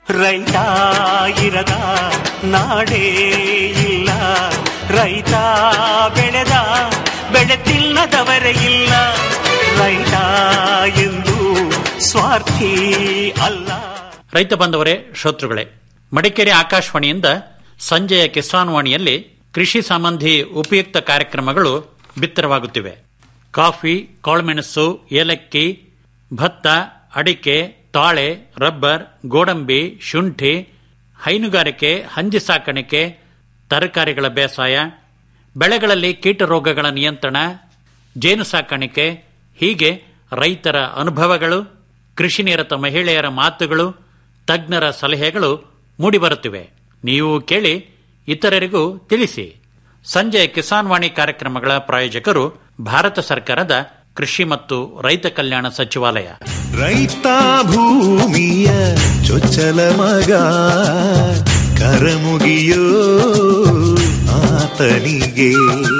ರೈತ ಇರದ ನಾಡೇ ಇಲ್ಲ ರೈತ ಬೆಳೆದ ಬೆಳೆ ತಿನ್ನದವರೇ ಇಲ್ಲ ರೈತ ಎಂದು ಸ್ವಾರ್ಥಿ ಅಲ್ಲ ರೈತ ಬಂದವರೇ ಶ್ರೋತೃಗಳೇ ಮಡಿಕೇರಿ ಆಕಾಶವಾಣಿಯಿಂದ ಸಂಜೆಯ ಕಿಸಾನ್ ವಾಣಿಯಲ್ಲಿ ಕೃಷಿ ಸಂಬಂಧಿ ಉಪಯುಕ್ತ ಕಾರ್ಯಕ್ರಮಗಳು ಬಿತ್ತರವಾಗುತ್ತಿವೆ ಕಾಫಿ ಕಾಳುಮೆಣಸು ಏಲಕ್ಕಿ ಭತ್ತ ಅಡಿಕೆ ತಾಳೆ ರಬ್ಬರ್ ಗೋಡಂಬಿ ಶುಂಠಿ ಹೈನುಗಾರಿಕೆ ಹಂದಿ ಸಾಕಾಣಿಕೆ ತರಕಾರಿಗಳ ಬೇಸಾಯ ಬೆಳೆಗಳಲ್ಲಿ ಕೀಟರೋಗಗಳ ನಿಯಂತ್ರಣ ಜೇನು ಸಾಕಾಣಿಕೆ ಹೀಗೆ ರೈತರ ಅನುಭವಗಳು ಕೃಷಿ ನಿರತ ಮಹಿಳೆಯರ ಮಾತುಗಳು ತಜ್ಞರ ಸಲಹೆಗಳು ಮೂಡಿಬರುತ್ತಿವೆ ನೀವು ಕೇಳಿ ಇತರರಿಗೂ ತಿಳಿಸಿ ಸಂಜೆ ಕಿಸಾನ್ ವಾಣಿ ಕಾರ್ಯಕ್ರಮಗಳ ಪ್ರಾಯೋಜಕರು ಭಾರತ ಸರ್ಕಾರದ ಕೃಷಿ ಮತ್ತು ರೈತ ಕಲ್ಯಾಣ ಸಚಿವಾಲಯ ರೈತ ಭೂಮಿಯ ಚೊಚ್ಚಲ ಮಗ ಕರಮುಗಿಯೋ ಆತನಿಗೆ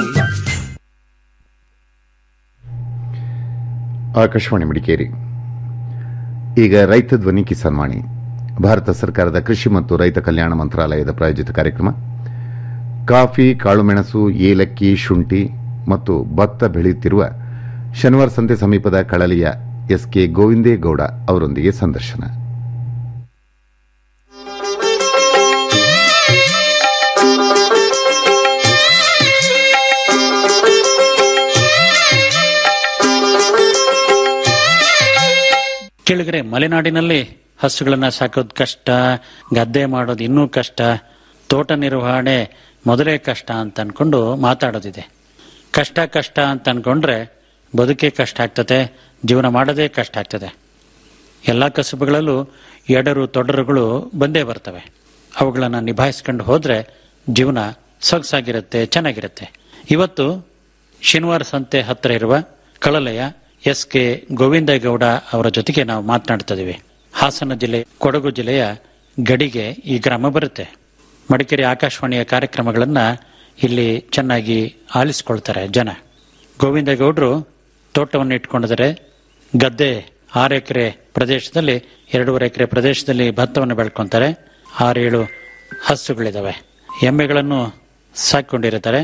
ಆಕಾಶವಾಣಿ ಮಡಿಕೇರಿ ಈಗ ರೈತ ಧ್ವನಿ ಕಿಸಾನ್ ವಾಣಿ ಭಾರತ ಸರ್ಕಾರದ ಕೃಷಿ ಮತ್ತು ರೈತ ಕಲ್ಯಾಣ ಮಂತ್ರಾಲಯದ ಪ್ರಾಯೋಜಿತ ಕಾರ್ಯಕ್ರಮ ಕಾಫಿ ಕಾಳುಮೆಣಸು ಏಲಕ್ಕಿ ಶುಂಠಿ ಮತ್ತು ಭತ್ತ ಬೆಳೆಯುತ್ತಿರುವ ಶನಿವಾರ ಸಂತೆ ಸಮೀಪದ ಕಳಲಿಯ ಎಸ್ಕೆ ಗೋವಿಂದೇಗೌಡ ಅವರೊಂದಿಗೆ ಸಂದರ್ಶನ ಕೆಳಗರೆ ಮಲೆನಾಡಿನಲ್ಲಿ ಹಸುಗಳನ್ನ ಸಾಕೋದು ಕಷ್ಟ ಗದ್ದೆ ಮಾಡೋದು ಇನ್ನೂ ಕಷ್ಟ ತೋಟ ನಿರ್ವಹಣೆ ಮೊದಲೇ ಕಷ್ಟ ಅಂತ ಅನ್ಕೊಂಡು ಮಾತಾಡೋದಿದೆ ಕಷ್ಟ ಕಷ್ಟ ಅಂತ ಅನ್ಕೊಂಡ್ರೆ ಬದುಕೆ ಕಷ್ಟ ಆಗ್ತದೆ ಜೀವನ ಮಾಡೋದೇ ಕಷ್ಟ ಆಗ್ತದೆ ಎಲ್ಲ ಕಸುಬುಗಳಲ್ಲೂ ಎಡರು ತೊಡರುಗಳು ಬಂದೇ ಬರ್ತವೆ ಅವುಗಳನ್ನು ನಿಭಾಯಿಸ್ಕೊಂಡು ಹೋದ್ರೆ ಜೀವನ ಸೊಗಸಾಗಿರುತ್ತೆ ಚೆನ್ನಾಗಿರುತ್ತೆ ಇವತ್ತು ಶನಿವಾರ ಸಂತೆ ಹತ್ತಿರ ಇರುವ ಕಳಲೆಯ ಎಸ್ ಕೆ ಗೋವಿಂದೇಗೌಡ ಅವರ ಜೊತೆಗೆ ನಾವು ಮಾತನಾಡ್ತಾ ಇದೀವಿ ಹಾಸನ ಜಿಲ್ಲೆ ಕೊಡಗು ಜಿಲ್ಲೆಯ ಗಡಿಗೆ ಈ ಗ್ರಾಮ ಬರುತ್ತೆ ಮಡಿಕೇರಿ ಆಕಾಶವಾಣಿಯ ಕಾರ್ಯಕ್ರಮಗಳನ್ನ ಇಲ್ಲಿ ಚೆನ್ನಾಗಿ ಆಲಿಸ್ಕೊಳ್ತಾರೆ ಜನ ಗೋವಿಂದೇಗೌಡರು ತೋಟವನ್ನು ಇಟ್ಕೊಂಡಿದ್ದಾರೆ ಗದ್ದೆ ಆರು ಎಕರೆ ಪ್ರದೇಶದಲ್ಲಿ ಎರಡೂವರೆ ಎಕರೆ ಪ್ರದೇಶದಲ್ಲಿ ಭತ್ತವನ್ನು ಬೆಳ್ಕೊಂತಾರೆ ಆರೇಳು ಹಸುಗಳಿದಾವೆ ಎಮ್ಮೆಗಳನ್ನು ಸಾಕೊಂಡಿರುತ್ತಾರೆ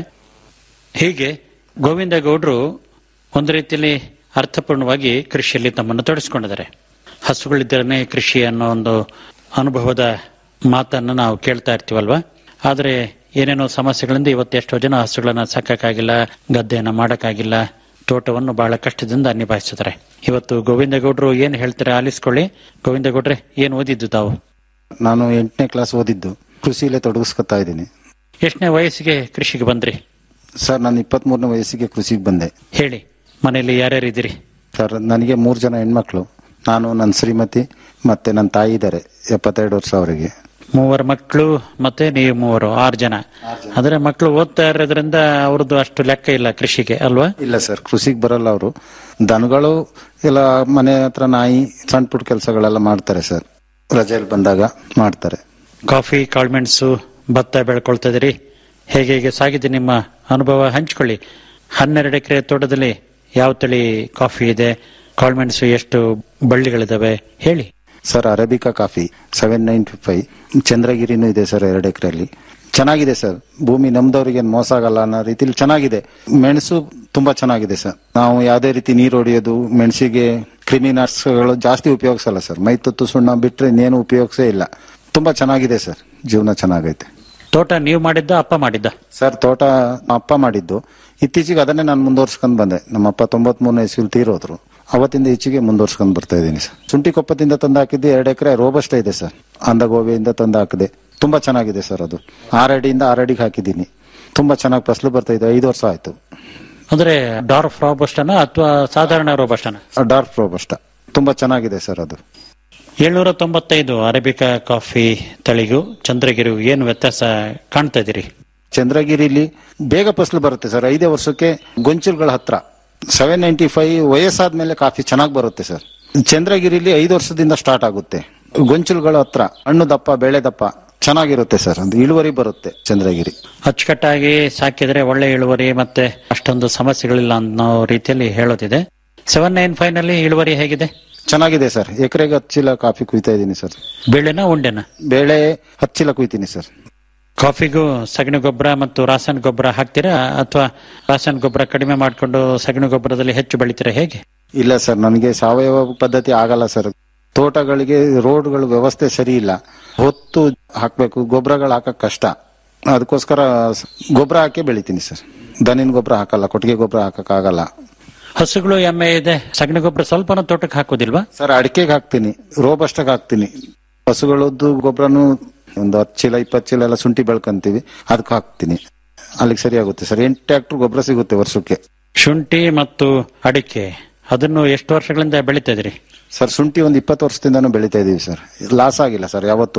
ಹೀಗೆ ಗೋವಿಂದೇಗೌಡರು ಒಂದು ರೀತಿಯಲ್ಲಿ ಅರ್ಥಪೂರ್ಣವಾಗಿ ಕೃಷಿಯಲ್ಲಿ ತಮ್ಮನ್ನು ತೊಡಗಿಸಿಕೊಂಡಿದ್ದಾರೆ ಹಸುಗಳಿದ್ದರೇ ಕೃಷಿ ಅನ್ನೋ ಒಂದು ಅನುಭವದ ಮಾತನ್ನು ನಾವು ಕೇಳ್ತಾ ಇರ್ತೀವಲ್ವಾ ಆದರೆ ಏನೇನೋ ಸಮಸ್ಯೆಗಳಿಂದ ಇವತ್ತು ಎಷ್ಟೋ ಜನ ಹಸುಗಳನ್ನ ಸಾಕಕ್ಕಾಗಿಲ್ಲ ಗದ್ದೆಯನ್ನ ಮಾಡಕ್ಕಾಗಿಲ್ಲ ತೋಟವನ್ನು ಬಹಳ ಕಷ್ಟದಿಂದ ನಿಭಾಯಿಸಿದ್ದಾರೆ ಇವತ್ತು ಗೋವಿಂದಗೌಡರು ಏನ್ ಹೇಳ್ತಾರೆ ಆಲಿಸ್ಕೊಳ್ಳಿ ಗೋವಿಂದಗೌಡ್ರೆ ಏನ್ ಓದಿದ್ದು ತಾವು ನಾನು ಎಂಟನೇ ಕ್ಲಾಸ್ ಓದಿದ್ದು ಕೃಷಿಲೇ ತೊಡಗಿಸ್ಕೊತಾ ಇದ್ದೀನಿ ಎಷ್ಟನೇ ವಯಸ್ಸಿಗೆ ಕೃಷಿಗೆ ಬಂದ್ರಿ ಸರ್ ನಾನು ಇಪ್ಪತ್ತ್ ಮೂರನೇ ವಯಸ್ಸಿಗೆ ಕೃಷಿಗೆ ಬಂದೆ ಹೇಳಿ ಮನೆಯಲ್ಲಿ ಯಾರ್ಯಾರು ಇದ್ದೀರಿ ಸರ್ ನನಗೆ ಮೂರು ಜನ ಹೆಣ್ಮಕ್ಳು ನಾನು ನನ್ನ ಶ್ರೀಮತಿ ಮತ್ತೆ ನನ್ನ ತಾಯಿ ಇದ್ದಾರೆ ಎಪ್ಪತ್ತೆರಡು ವರ್ಷ ಅವರಿಗೆ ಮೂವರು ಮಕ್ಕಳು ಮತ್ತೆ ನೀವು ಮೂವರು ಆರು ಜನ ಅಂದ್ರೆ ಮಕ್ಕಳು ಓದ್ತಾ ಇರೋದ್ರಿಂದ ಅವ್ರದ್ದು ಅಷ್ಟು ಲೆಕ್ಕ ಇಲ್ಲ ಕೃಷಿಗೆ ಅಲ್ವಾ ಇಲ್ಲ ಸರ್ ಕೃಷಿಗೆ ಬರಲ್ಲ ಅವರು ದನಗಳು ಎಲ್ಲ ಮನೆ ಹತ್ರ ನಾಯಿ ಸಣ್ಣ ಪುಟ್ಟ ಕೆಲಸಗಳೆಲ್ಲ ಮಾಡ್ತಾರೆ ಸರ್ ರಜೆಯಲ್ಲಿ ಬಂದಾಗ ಮಾಡ್ತಾರೆ ಕಾಫಿ ಕಾಳುಮೆಣಸು ಭತ್ತ ಬೆಳ್ಕೊಳ್ತಾ ಇದೀರಿ ಹೇಗೆ ಹೇಗೆ ಸಾಗಿದೆ ನಿಮ್ಮ ಅನುಭವ ಹಂಚ್ಕೊಳ್ಳಿ ಹನ್ನೆರಡು ಎಕರೆ ತೋಟದಲ್ಲಿ ಯಾವ ತಳಿ ಕಾಫಿ ಇದೆ ಕಾಳುಮೆಣಸು ಎಷ್ಟು ಬಳ್ಳಿಗಳಿದಾವೆ ಹೇಳಿ sir arabica coffee seven ninety five ಚಂದ್ರಗಿರಿನೂ ಇದೆ ಸರ್ ಎರಡು ಎಕರೆಯಲ್ಲಿ ಚೆನ್ನಾಗಿದೆ ಸರ್ ಭೂಮಿ ನಮ್ದವರಿಗೆ ಮೋಸ ಆಗಲ್ಲ ಅನ್ನೋ ರೀತಿಲಿ ಚೆನ್ನಾಗಿದೆ ಮೆಣಸು ತುಂಬಾ ಚೆನ್ನಾಗಿದೆ ಸರ್ ನಾವು ಯಾವುದೇ ರೀತಿ ನೀರು ಹೊಡೆಯೋದು ಮೆಣಸಿಗೆ ಕ್ರಿಮಿನಾಶಕಗಳು ಜಾಸ್ತಿ ಉಪಯೋಗಿಸಲ್ಲ ಸರ್ ಮೈ ತುತ್ತು ಸುಣ್ಣ ಬಿಟ್ರೆ ಇನ್ನೇನು ಉಪಯೋಗಿಸೇ ಇಲ್ಲ ತುಂಬಾ ಚೆನ್ನಾಗಿದೆ ಸರ್ ಜೀವನ ಚೆನ್ನಾಗೈತೆ ತೋಟ ನೀವು ಮಾಡಿದ್ದ ಅಪ್ಪ ಮಾಡಿದ್ದ ಸರ್ ತೋಟ ನಮ್ಮ ಅಪ್ಪ ಮಾಡಿದ್ದು ಇತ್ತೀಚೆಗೆ ಅದನ್ನೇ ನಾನು ಮುಂದುವರ್ಸ್ಕೊಂಡ್ ಬಂದೆ ನಮ್ಮ ಅಪ್ಪ ತೊಂಬತ್ ಮೂರನೇ ಇಸ್ವಿಲ್ ತೀರೋದ್ರು ಅವತ್ತಿಂದ ಈಚೆಗೆ ಮುಂದುವರ್ಸ್ಕೊಂಡ್ ಬರ್ತಾ ಇದ್ದೀನಿ ಸರ್ ಶುಂಠಿ ಕೊಪ್ಪದಿಂದ ತಂದು ಹಾಕಿದ್ದು ಎರಡು ಎಕರೆ ರೋಬಸ್ಟ್ ಇದೆ ಸರ್ ಅಂದಗೋವೆಯಿಂದ ತಂದು ಹಾಕಿದೆ ತುಂಬಾ ಚೆನ್ನಾಗಿದೆ ಸರ್ ಅದು ಆರಡಿಯಿಂದ ಆರಡಿಗೆ ಹಾಕಿದ್ದೀನಿ ತುಂಬಾ ಚೆನ್ನಾಗಿ ಫಸಲು ಬರ್ತಾ ಇದೆ ಐದು ವರ್ಷ ಆಯ್ತು ಅಂದ್ರೆ ಡಾರ್ಫ್ ರೋಬಸ್ಟನ ಅಥವಾ ಸಾಧಾರಣ ರೋಬಸ್ಟನ ಡಾರ್ಕ್ ರೋಬಸ್ಟ ತುಂಬಾ ಚೆನ್ನಾಗಿದೆ ಸರ್ ಅದು ಏಳ್ನೂರ ತೊಂಬತ್ತೈದು ಅರೇಬಿಕಾ ಕಾಫಿ ತಳಿಗೂ ಚಂದ್ರಗಿರಿಗೂ ಏನು ವ್ಯತ್ಯಾಸ ಕಾಣ್ತಾ ಇದೀರಿ ಚಂದ್ರಗಿರಿಲಿ ಬೇಗ ಫಸಲು ಬರುತ್ತೆ ಸರ್ ಐದೇ ವರ್ಷಕ್ಕೆ ಗೊಂಚಲುಗಳ ಹತ್ರ ಸೆವೆನ್ ನೈಂಟಿ ಫೈವ್ ವಯಸ್ಸಾದ್ಮೇಲೆ ಕಾಫಿ ಚೆನ್ನಾಗಿ ಬರುತ್ತೆ ಸರ್ ಚಂದ್ರಗಿರಿಲಿ ಐದು ವರ್ಷದಿಂದ ಸ್ಟಾರ್ಟ್ ಆಗುತ್ತೆ ಗೊಂಚಲುಗಳ ಹತ್ರ ಹಣ್ಣು ದಪ್ಪ ಬೆಳೆ ದಪ್ಪ ಚೆನ್ನಾಗಿರುತ್ತೆ ಸರ್ ಒಂದು ಇಳುವರಿ ಬರುತ್ತೆ ಚಂದ್ರಗಿರಿ ಅಚ್ಚುಕಟ್ಟಾಗಿ ಸಾಕಿದ್ರೆ ಒಳ್ಳೆ ಇಳುವರಿ ಮತ್ತೆ ಅಷ್ಟೊಂದು ಸಮಸ್ಯೆಗಳಿಲ್ಲ ಅನ್ನೋ ರೀತಿಯಲ್ಲಿ ಹೇಳೋದಿದೆ ಸೆವೆನ್ ನೈನ್ ಫೈವ್ ನಲ್ಲಿ ಇಳುವರಿ ಹೇಗಿದೆ ಚೆನ್ನಾಗಿದೆ ಸರ್ ಎಕರೆಗೆ ಹತ್ತು ಚೀಲ ಕಾಫಿ ಕುಯ್ತಾ ಇದ್ದೀನಿ ಸರ್ ಬೇಳೆನ ಉಂಡೆನ ಬೇಳೆ ಹತ್ತು ಚೀಲ ಕುಯ್ತೀನಿ ಸರ್ ಕಾಫಿಗೂ ಸಗಣಿ ಗೊಬ್ಬರ ಮತ್ತು ರಾಸಾಯನಿಕ ಗೊಬ್ಬರ ಹಾಕ್ತೀರಾ ಅಥವಾ ರಾಸಾಯನಿಕ ಗೊಬ್ಬರ ಕಡಿಮೆ ಮಾಡಿಕೊಂಡು ಸಗಣಿ ಗೊಬ್ಬರದಲ್ಲಿ ಹೆಚ್ಚು ಬೆಳಿತೀರಾ ಹೇಗೆ ಇಲ್ಲ ಸರ್ ನನಗೆ ಸಾವಯವ ಪದ್ಧತಿ ಆಗಲ್ಲ ಸರ್ ತೋಟಗಳಿಗೆ ರೋಡ್ಗಳ ವ್ಯವಸ್ಥೆ ಸರಿ ಇಲ್ಲ ಹೊತ್ತು ಹಾಕ್ಬೇಕು ಗೊಬ್ಬರಗಳು ಹಾಕಕ್ ಕಷ್ಟ ಅದಕ್ಕೋಸ್ಕರ ಸ- ಗೊಬ್ಬರ ಹಾಕಿ ಬೆಳಿತೀನಿ ಸರ್ ದನಿನ ಗೊಬ್ಬರ ಹಾಕಲ್ಲ ಕೊಟ್ಟಿಗೆ ಗೊಬ್ಬರ ಹಾಕಕ್ ಆಗಲ್ಲ ಹಸುಗಳು ಎಮ್ಮೆ ಇದೆ ಸಗಣಿ ಗೊಬ್ಬರ ಸ್ವಲ್ಪನೂ ತೋಟಕ್ಕೆ ಹಾಕೋದಿಲ್ವಾ ಸರ್ ಅಡಿಕೆಗೆ ಹಾಕ್ತೀನಿ ರೋಬಸ್ಟಾಗ ಹಾಕ್ತೀನಿ ಹಸುಗಳದ್ದು ಗೊಬ್ಬರನು ಒಂದು ಹತ್ತು ಚೀಲ ಇಪ್ಪತ್ತು ಚೀಲ ಎಲ್ಲ ಶುಂಠಿ ಬೆಳ್ಕೊಂತೀವಿ ಅದಕ್ಕೆ ಹಾಕ್ತೀನಿ ಅಲ್ಲಿಗೆ ಸರಿ ಆಗುತ್ತೆ ಸರ್ ಎಂಟು ಟ್ರ್ಯಾಕ್ಟರ್ ಗೊಬ್ಬರ ಸಿಗುತ್ತೆ ವರ್ಷಕ್ಕೆ ಶುಂಠಿ ಮತ್ತು ಅಡಿಕೆ ಅದನ್ನು ಎಷ್ಟು ವರ್ಷಗಳಿಂದ ಬೆಳಿತಾ ಇದ್ರಿ ಸರ್ ಶುಂಠಿ ಒಂದು ಇಪ್ಪತ್ತು ವರ್ಷದಿಂದನೂ ಬೆಳಿತಾ ಇದೀವಿ ಸರ್ ಲಾಸ್ ಆಗಿಲ್ಲ ಸರ್ ಯಾವತ್ತು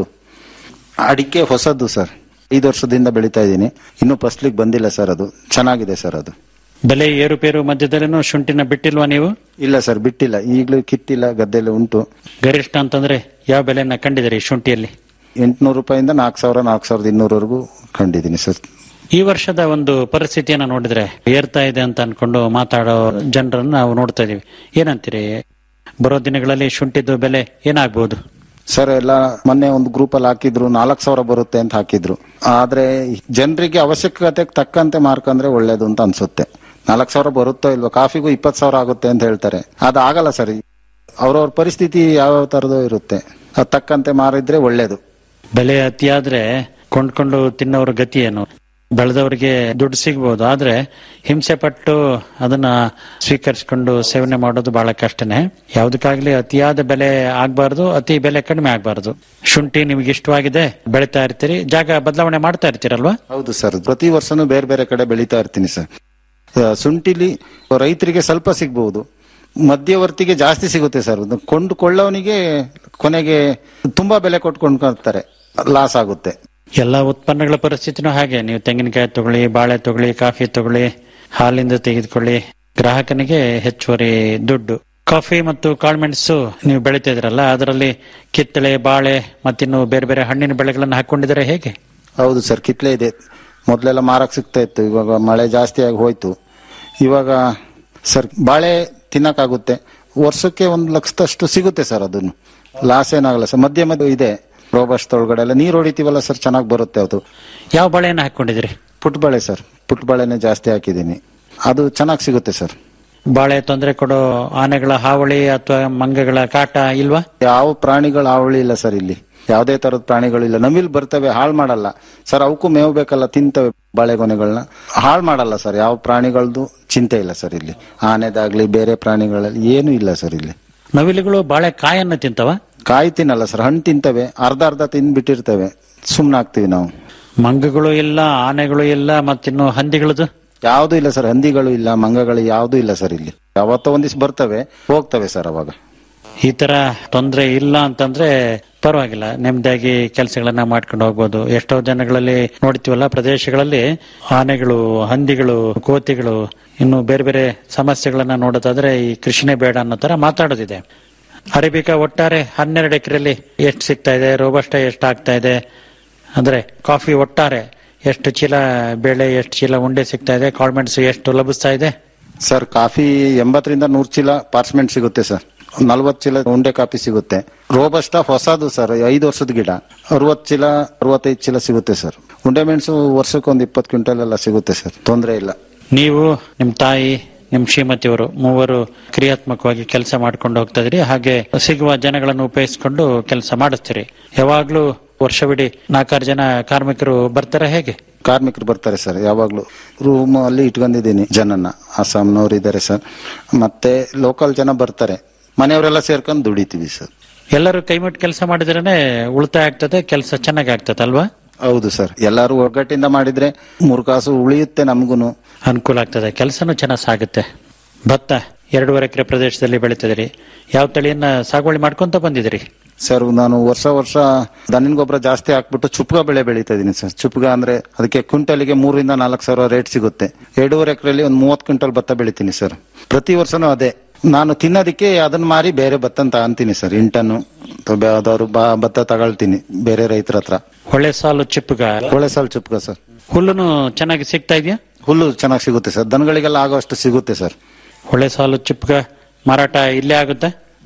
ಅಡಿಕೆ ಹೊಸದು ಸರ್ ಐದು ವರ್ಷದಿಂದ ಬೆಳಿತಾ ಇದ್ದೀನಿ ಇನ್ನೂ ಫಸ್ಲಿಗೆ ಬಂದಿಲ್ಲ ಸರ್ ಅದು ಚೆನ್ನಾಗಿದೆ ಸರ್ ಅದು ಬೆಲೆ ಏರುಪೇರು ಮಧ್ಯದಲ್ಲೇನೂ ಶುಂಠಿನ ಬಿಟ್ಟಿಲ್ವಾ ನೀವು ಇಲ್ಲ ಸರ್ ಬಿಟ್ಟಿಲ್ಲ ಈಗಲೂ ಕಿತ್ತಿಲ್ಲ ಗದ್ದೆಲ್ಲ ಉಂಟು ಗರಿಷ್ಠ ಅಂತಂದ್ರೆ ಯಾವ ಬೆಲೆನ ಕಂಡಿದ್ದೀರಿ ಶುಂಠಿಯಲ್ಲಿ ಎಂಟುನೂರು ರೂಪಾಯಿಂದ ನಾಲ್ಕು ಸಾವಿರ ನಾಲ್ಕು ಸಾವಿರದ ಇನ್ನೂರವರೆಗೂ ಕಂಡಿದ್ದೀನಿ ಸರ್ ಈ ವರ್ಷದ ಒಂದು ಪರಿಸ್ಥಿತಿಯನ್ನ ನೋಡಿದ್ರೆ ಏರ್ತಾ ಇದೆ ಅಂತ ಅನ್ಕೊಂಡು ಮಾತಾಡೋ ಜನರನ್ನ ನಾವು ನೋಡ್ತಾ ಇದೀವಿ ಏನಂತೀರಿ ಬರೋ ದಿನಗಳಲ್ಲಿ ಶುಂಠಿದ್ದು ಬೆಲೆ ಏನಾಗ್ಬೋದು ಸರ್ ಎಲ್ಲ ಮೊನ್ನೆ ಒಂದು ಗ್ರೂಪ್ ಅಲ್ಲಿ ಹಾಕಿದ್ರು ನಾಲ್ಕು ಸಾವಿರ ಬರುತ್ತೆ ಅಂತ ಹಾಕಿದ್ರು ಆದ್ರೆ ಜನರಿಗೆ ಅವಶ್ಯಕತೆಗೆ ತಕ್ಕಂತೆ ಮಾರ್ಕಂದ್ರೆ ಒಳ್ಳೇದು ಅಂತ ಅನ್ಸುತ್ತೆ ನಾಲ್ಕು ಸಾವಿರ ಬರುತ್ತೋ ಇಲ್ವೋ ಕಾಫಿಗೂ ಇಪ್ಪತ್ತು ಸಾವಿರ ಆಗುತ್ತೆ ಅಂತ ಹೇಳ್ತಾರೆ ಅದು ಆಗಲ್ಲ ಸರ್ ಅವ್ರವ್ರ ಪರಿಸ್ಥಿತಿ ಯಾವ ತರದೋ ಇರುತ್ತೆ ಅದ್ ತಕ್ಕಂತೆ ಮಾರಿದ್ರೆ ಒಳ್ಳೇದು ಬೆಲೆ ಅತಿಯಾದ್ರೆ ಕೊಂಡ್ಕೊಂಡು ತಿನ್ನೋರ ಗತಿ ಏನು ಬೆಳೆದವರಿಗೆ ದುಡ್ಡು ಸಿಗ್ಬೋದು ಆದ್ರೆ ಹಿಂಸೆ ಪಟ್ಟು ಅದನ್ನ ಸ್ವೀಕರಿಸಿಕೊಂಡು ಸೇವನೆ ಮಾಡೋದು ಬಹಳ ಕಷ್ಟನೇ ಯಾವ್ದಕ್ಕಾಗ್ಲಿ ಅತಿಯಾದ ಬೆಲೆ ಆಗ್ಬಾರ್ದು ಅತಿ ಬೆಲೆ ಕಡಿಮೆ ಆಗ್ಬಾರ್ದು ಶುಂಠಿ ನಿಮ್ಗೆ ಇಷ್ಟವಾಗಿದೆ ಬೆಳಿತಾ ಇರ್ತೀರಿ ಜಾಗ ಬದಲಾವಣೆ ಮಾಡ್ತಾ ಇರ್ತೀರಲ್ವಾ ಹೌದು ಸರ್ ಪ್ರತಿ ವರ್ಷನೂ ಬೇರೆ ಬೇರೆ ಕಡೆ ಬೆಳೀತಾ ಇರ್ತೀನಿ ಸರ್ ಆ, ಶುಂಠಿಲಿ ರೈತರಿಗೆ ಸ್ವಲ್ಪ ಸಿಗ್ಬಹುದು ಮಧ್ಯವರ್ತಿಗೆ ಜಾಸ್ತಿ ಸಿಗುತ್ತೆ ಸರ್ ಅದು ಕೊಂಡುಕೊಳ್ಳೋನಿಗೆ ಕೊನೆಗೆ ತುಂಬಾ ಬೆಲೆ ಕೊಟ್ಕೊಂಡ್ಕೊಳ್ತಾರೆ ಲಾಸ್ ಆಗುತ್ತೆ ಎಲ್ಲಾ ಉತ್ಪನ್ನಗಳ ಪರಿಸ್ಥಿತಿನೂ ಹಾಗೆ ನೀವು ತೆಂಗಿನಕಾಯಿ ತಗೊಳ್ಳಿ ಬಾಳೆ ತಗೊಳ್ಳಿ ಕಾಫಿ ತಗೊಳ್ಳಿ ಹಾಲಿಂದ ತೆಗೆದುಕೊಳ್ಳಿ ಗ್ರಾಹಕನಿಗೆ ಹೆಚ್ಚುವರಿ ದುಡ್ಡು ಕಾಫಿ ಮತ್ತು ಕಾಳುಮೆಣಸು ನೀವು ಬೆಳಿತಾ ಇದ್ರಲ್ಲ ಅದರಲ್ಲಿ ಕಿತ್ತಳೆ ಬಾಳೆ ಮತ್ತಿನ್ನು ಬೇರೆ ಬೇರೆ ಹಣ್ಣಿನ ಬೆಳೆಗಳನ್ನು ಹಾಕೊಂಡಿದ್ರೆ ಹೇಗೆ ಹೌದು ಸರ್ ಕಿತ್ಲೆ ಇದೆ ಮೊದಲೆಲ್ಲ ಮಾರಕ್ ಸಿಗ್ತಾ ಇತ್ತು ಇವಾಗ ಮಳೆ ಜಾಸ್ತಿ ಆಗಿ ಹೋಯ್ತು ಇವಾಗ ಸರ್ ಬಾಳೆ ತಿನ್ನಕ್ಕಾಗುತ್ತೆ ವರ್ಷಕ್ಕೆ ಒಂದು ಲಕ್ಷದಷ್ಟು ಸಿಗುತ್ತೆ ಸರ್ ಅದನ್ನು ಲಾಸ್ ಏನಾಗಲ್ಲ ಸರ್ ಮಧ್ಯ ಮಧ್ಯ ಇದೆ ರೋಬಸ್ಟ್ ಒಳಗಡೆ ಎಲ್ಲ ನೀರು ಹೊಡಿತೀವಲ್ಲ ಸರ್ ಚೆನ್ನಾಗಿ ಬರುತ್ತೆ ಅದು ಯಾವ ಬಾಳೆಯನ್ನು ಹಾಕೊಂಡಿದ್ರಿ ಪುಟ್ಬಾಳೆ ಸರ್ ಪುಟ್ಬಾಳೆನೆ ಜಾಸ್ತಿ ಹಾಕಿದ್ದೀನಿ ಅದು ಚೆನ್ನಾಗಿ ಸಿಗುತ್ತೆ ಸರ್ ಬಾಳೆ ತೊಂದರೆ ಕೊಡೋ ಆನೆಗಳ ಹಾವಳಿ ಅಥವಾ ಮಂಗಗಳ ಕಾಟ ಇಲ್ವಾ ಯಾವ ಪ್ರಾಣಿಗಳ ಹಾವಳಿ ಇಲ್ಲ ಸರ್ ಇಲ್ಲಿ ಯಾವುದೇ ತರದ ಪ್ರಾಣಿಗಳಿಲ್ಲ ನಮಿಲ್ ಬರ್ತವೆ ಹಾಳು ಮಾಡಲ್ಲ ಸರ್ ಅವಕ್ಕೂ ಮೇವು ಬೇಕಲ್ಲ ತಿಂತವೆ ಬಾಳೆಗೊನೆಗಳನ್ನ ಹಾಳು ಮಾಡಲ್ಲ ಸರ್ ಯಾವ ಪ್ರಾಣಿಗಳದ್ದು ಚಿಂತೆ ಇಲ್ಲ ಸರ್ ಇಲ್ಲಿ ಆನೆದಾಗ್ಲಿ ಬೇರೆ ಪ್ರಾಣಿಗಳಲ್ಲಿ ಏನೂ ಇಲ್ಲ ಸರ್ ಇಲ್ಲಿ ನವಿಲುಗಳು ಬಾಳೆ ಕಾಯನ್ನು ತಿಂತವ ಕಾಯಿ ತಿನ್ನಲ್ಲ ಸರ್ ಹಣ್ಣು ತಿಂತವೆ ಅರ್ಧ ಅರ್ಧ ತಿಂದ್ಬಿಟ್ಟಿರ್ತವೆ ಸುಮ್ಮನೆ ಆಗ್ತೀವಿ ನಾವು ಮಂಗಗಳು ಇಲ್ಲ ಆನೆಗಳು ಇಲ್ಲ ಮತ್ತಿನ್ನು ಹಂದಿಗಳದು ಯಾವ್ದು ಇಲ್ಲ ಸರ್ ಹಂದಿಗಳು ಇಲ್ಲ ಮಂಗಗಳು ಯಾವ್ದು ಇಲ್ಲ ಸರ್ ಇಲ್ಲಿ ಯಾವತ್ತೋ ಒಂದಿವ್ಸ ಬರ್ತವೆ ಹೋಗ್ತವೆ ಸರ್ ಅವಾಗ ಈ ತರ ತೊಂದರೆ ಇಲ್ಲ ಅಂತಂದ್ರೆ ಪರವಾಗಿಲ್ಲ ನೆಮ್ಮದಿಯಾಗಿ ಕೆಲಸಗಳನ್ನ ಮಾಡ್ಕೊಂಡು ಹೋಗ್ಬೋದು ಎಷ್ಟೋ ಜನಗಳಲ್ಲಿ ನೋಡ್ತೀವಲ್ಲ ಪ್ರದೇಶಗಳಲ್ಲಿ ಆನೆಗಳು ಹಂದಿಗಳು ಕೋತಿಗಳು ಇನ್ನು ಬೇರೆ ಬೇರೆ ಸಮಸ್ಯೆಗಳನ್ನ ನೋಡೋದಾದ್ರೆ ಈ ಕೃಷಿನೇ ಬೇಡ ಅನ್ನೋ ತರ ಮಾತಾಡೋದಿದೆ ಅರೇಬಿಕಾ ಒಟ್ಟಾರೆ ಹನ್ನೆರಡು ಎಕರೆಯಲ್ಲಿ ಎಷ್ಟು ಸಿಗ್ತಾ ಇದೆ ರೋಬಸ್ಟ ಎಷ್ಟು ಆಗ್ತಾ ಇದೆ ಅಂದ್ರೆ ಕಾಫಿ ಒಟ್ಟಾರೆ ಎಷ್ಟು ಚೀಲ ಬೇಳೆ ಎಷ್ಟು ಚೀಲ ಉಂಡೆ ಸಿಗ್ತಾ ಇದೆ ಕಾಳ್ಮೆಂಟ್ಸ್ ಎಷ್ಟು ಲಭಿಸ್ತಾ ಇದೆ ಸರ್ ಕಾಫಿ ಎಂಬತ್ತರಿಂದ ನೂರು ಚೀಲ ಪಾರ್ಚ್ಮೆಂಟ್ ಸಿಗುತ್ತೆ ಸರ್ ನಲ್ವತ್ತು ಚೀಲ ಉಂಡೆ ಕಾಫಿ ಸಿಗುತ್ತೆ ರೋಬಸ್ಟ ಹೊಸದು ಸರ್ ಐದು ವರ್ಷದ ಗಿಡ ಅರವತ್ತು ಚೀಲ ಅರವತ್ತೈದು ಚೀಲ ಸಿಗುತ್ತೆ ಸರ್ ಉಂಡೆ ಮೆಣಸು ವರ್ಷಕ್ಕೆ ಒಂದು ಇಪ್ಪತ್ತು ಕ್ವಿಂಟಲ್ ಎಲ್ಲ ಸಿಗುತ್ತೆ ಸರ್ ತೊಂದರೆ ಇಲ್ಲ ನೀವು ನಿಮ್ ತಾಯಿ ನಿಮ್ ಶ್ರೀಮತಿಯವರು ಮೂವರು ಕ್ರಿಯಾತ್ಮಕವಾಗಿ ಕೆಲಸ ಮಾಡ್ಕೊಂಡು ಹೋಗ್ತಾ ಇದ್ರಿ ಹಾಗೆ ಸಿಗುವ ಜನಗಳನ್ನು ಉಪಯೋಗಿಸಿಕೊಂಡು ಕೆಲಸ ಮಾಡಿಸ್ತೀರಿ ಯಾವಾಗ್ಲೂ ವರ್ಷವಿಡೀ ನಾಲ್ಕಾರು ಜನ ಕಾರ್ಮಿಕರು ಬರ್ತಾರೆ ಹೇಗೆ ಕಾರ್ಮಿಕರು ಬರ್ತಾರೆ ಸರ್ ಯಾವಾಗ್ಲೂ ರೂಮ್ ಅಲ್ಲಿ ಇಟ್ಕೊಂಡಿದ್ದೀನಿ ಜನನ ಅಸ್ಸಾಂನವ್ರು ಇದ್ದಾರೆ ಸರ್ ಮತ್ತೆ ಲೋಕಲ್ ಜನ ಬರ್ತಾರೆ ಮನೆಯವರೆಲ್ಲ ಸೇರ್ಕೊಂಡು ದುಡಿತೀವಿ ಸರ್ ಎಲ್ಲರೂ ಕೈಮುಟ್ಟು ಕೆಲಸ ಮಾಡಿದ್ರೇನೆ ಉಳಿತಾಯ ಆಗ್ತದೆ ಕೆಲಸ ಚೆನ್ನಾಗಿ ಆಗ್ತದೆ ಅಲ್ವಾ ಹೌದು ಸರ್ ಎಲ್ಲರೂ ಒಗ್ಗಟ್ಟಿಂದ ಮಾಡಿದ್ರೆ ಮೂರು ಕಾಸು ಉಳಿಯುತ್ತೆ ನಮಗೂನು ಅನುಕೂಲ ಆಗ್ತದೆ ಕೆಲಸನೂ ಚೆನ್ನಾಗಿ ಸಾಗುತ್ತೆ ಭತ್ತ ಎರಡೂವರೆ ಎಕರೆ ಪ್ರದೇಶದಲ್ಲಿ ಬೆಳೀತಿದ್ರಿ ಯಾವ ತಳಿಯನ್ನ ಸಾಗುವಳಿ ಮಾಡ್ಕೊಂತ ಬಂದಿದ್ರಿ ಸರ್ ನಾನು ವರ್ಷ ವರ್ಷ ದನಿನ ಗೊಬ್ಬರ ಜಾಸ್ತಿ ಹಾಕ್ಬಿಟ್ಟು ಚುಪ್ಗ ಬೆಳೆ ಬೆಳೀತಾ ಇದೀನಿ ಸರ್ ಚುಪ್ಗ ಅಂದ್ರೆ ಅದಕ್ಕೆ ಕ್ವಿಂಟಲ್ಗೆ ಮೂರಿಂದ ನಾಲ್ಕು ಸಾವಿರ ರೇಟ್ ಸಿಗುತ್ತೆ ಎರಡೂವರೆ ಎಕರೆಯಲ್ಲಿ ಒಂದು ಮೂವತ್ತು ಕ್ವಿಂಟಲ್ ಭತ್ತ ಬೆಳಿತೀನಿ ಸರ್ ಪ್ರತಿ ವರ್ಷನೂ ಅದೇ ನಾನು ತಿನ್ನೋದಕ್ಕೆ ಅದನ್ನ ಮಾರಿ ಬೇರೆ ಭತ್ತ ತಗೊಂತೀನಿ ಸರ್ ಇಂಟನ್ನು ಅಥವಾ ಯಾವ್ದಾದ್ರು ಬಾ- ಭತ್ತ ತಗೊಳ್ತೀನಿ ಬೇರೆ ರೈತರ ಹತ್ರ ಹೊಳೆ ಸಾಲು ಚಿಪ್ಪುಗ ಒಳ್ಳೆ ಸಾಲ್ ಚುಪ್ಗ ಸರ್ ಹುಲ್ಲುನು ಚೆನ್ನಾಗಿ ಸಿಗ್ತಾ ಇದೆಯಾ ಹುಲ್ಲು ಚೆನ್ನಾಗಿ ಸಿಗುತ್ತೆ ಸರ್ ದನಗಳಿಗೆಲ್ಲ ಆಗೋಷ್ಟು ಸಿಗುತ್ತೆ ಸರ್ ಹೊಳೆ ಸಾಲು ಚಿಪ್ಪುಗ ಮಾರಾಟ ಇಲ್ಲೇ ಆಗುತ್ತೆ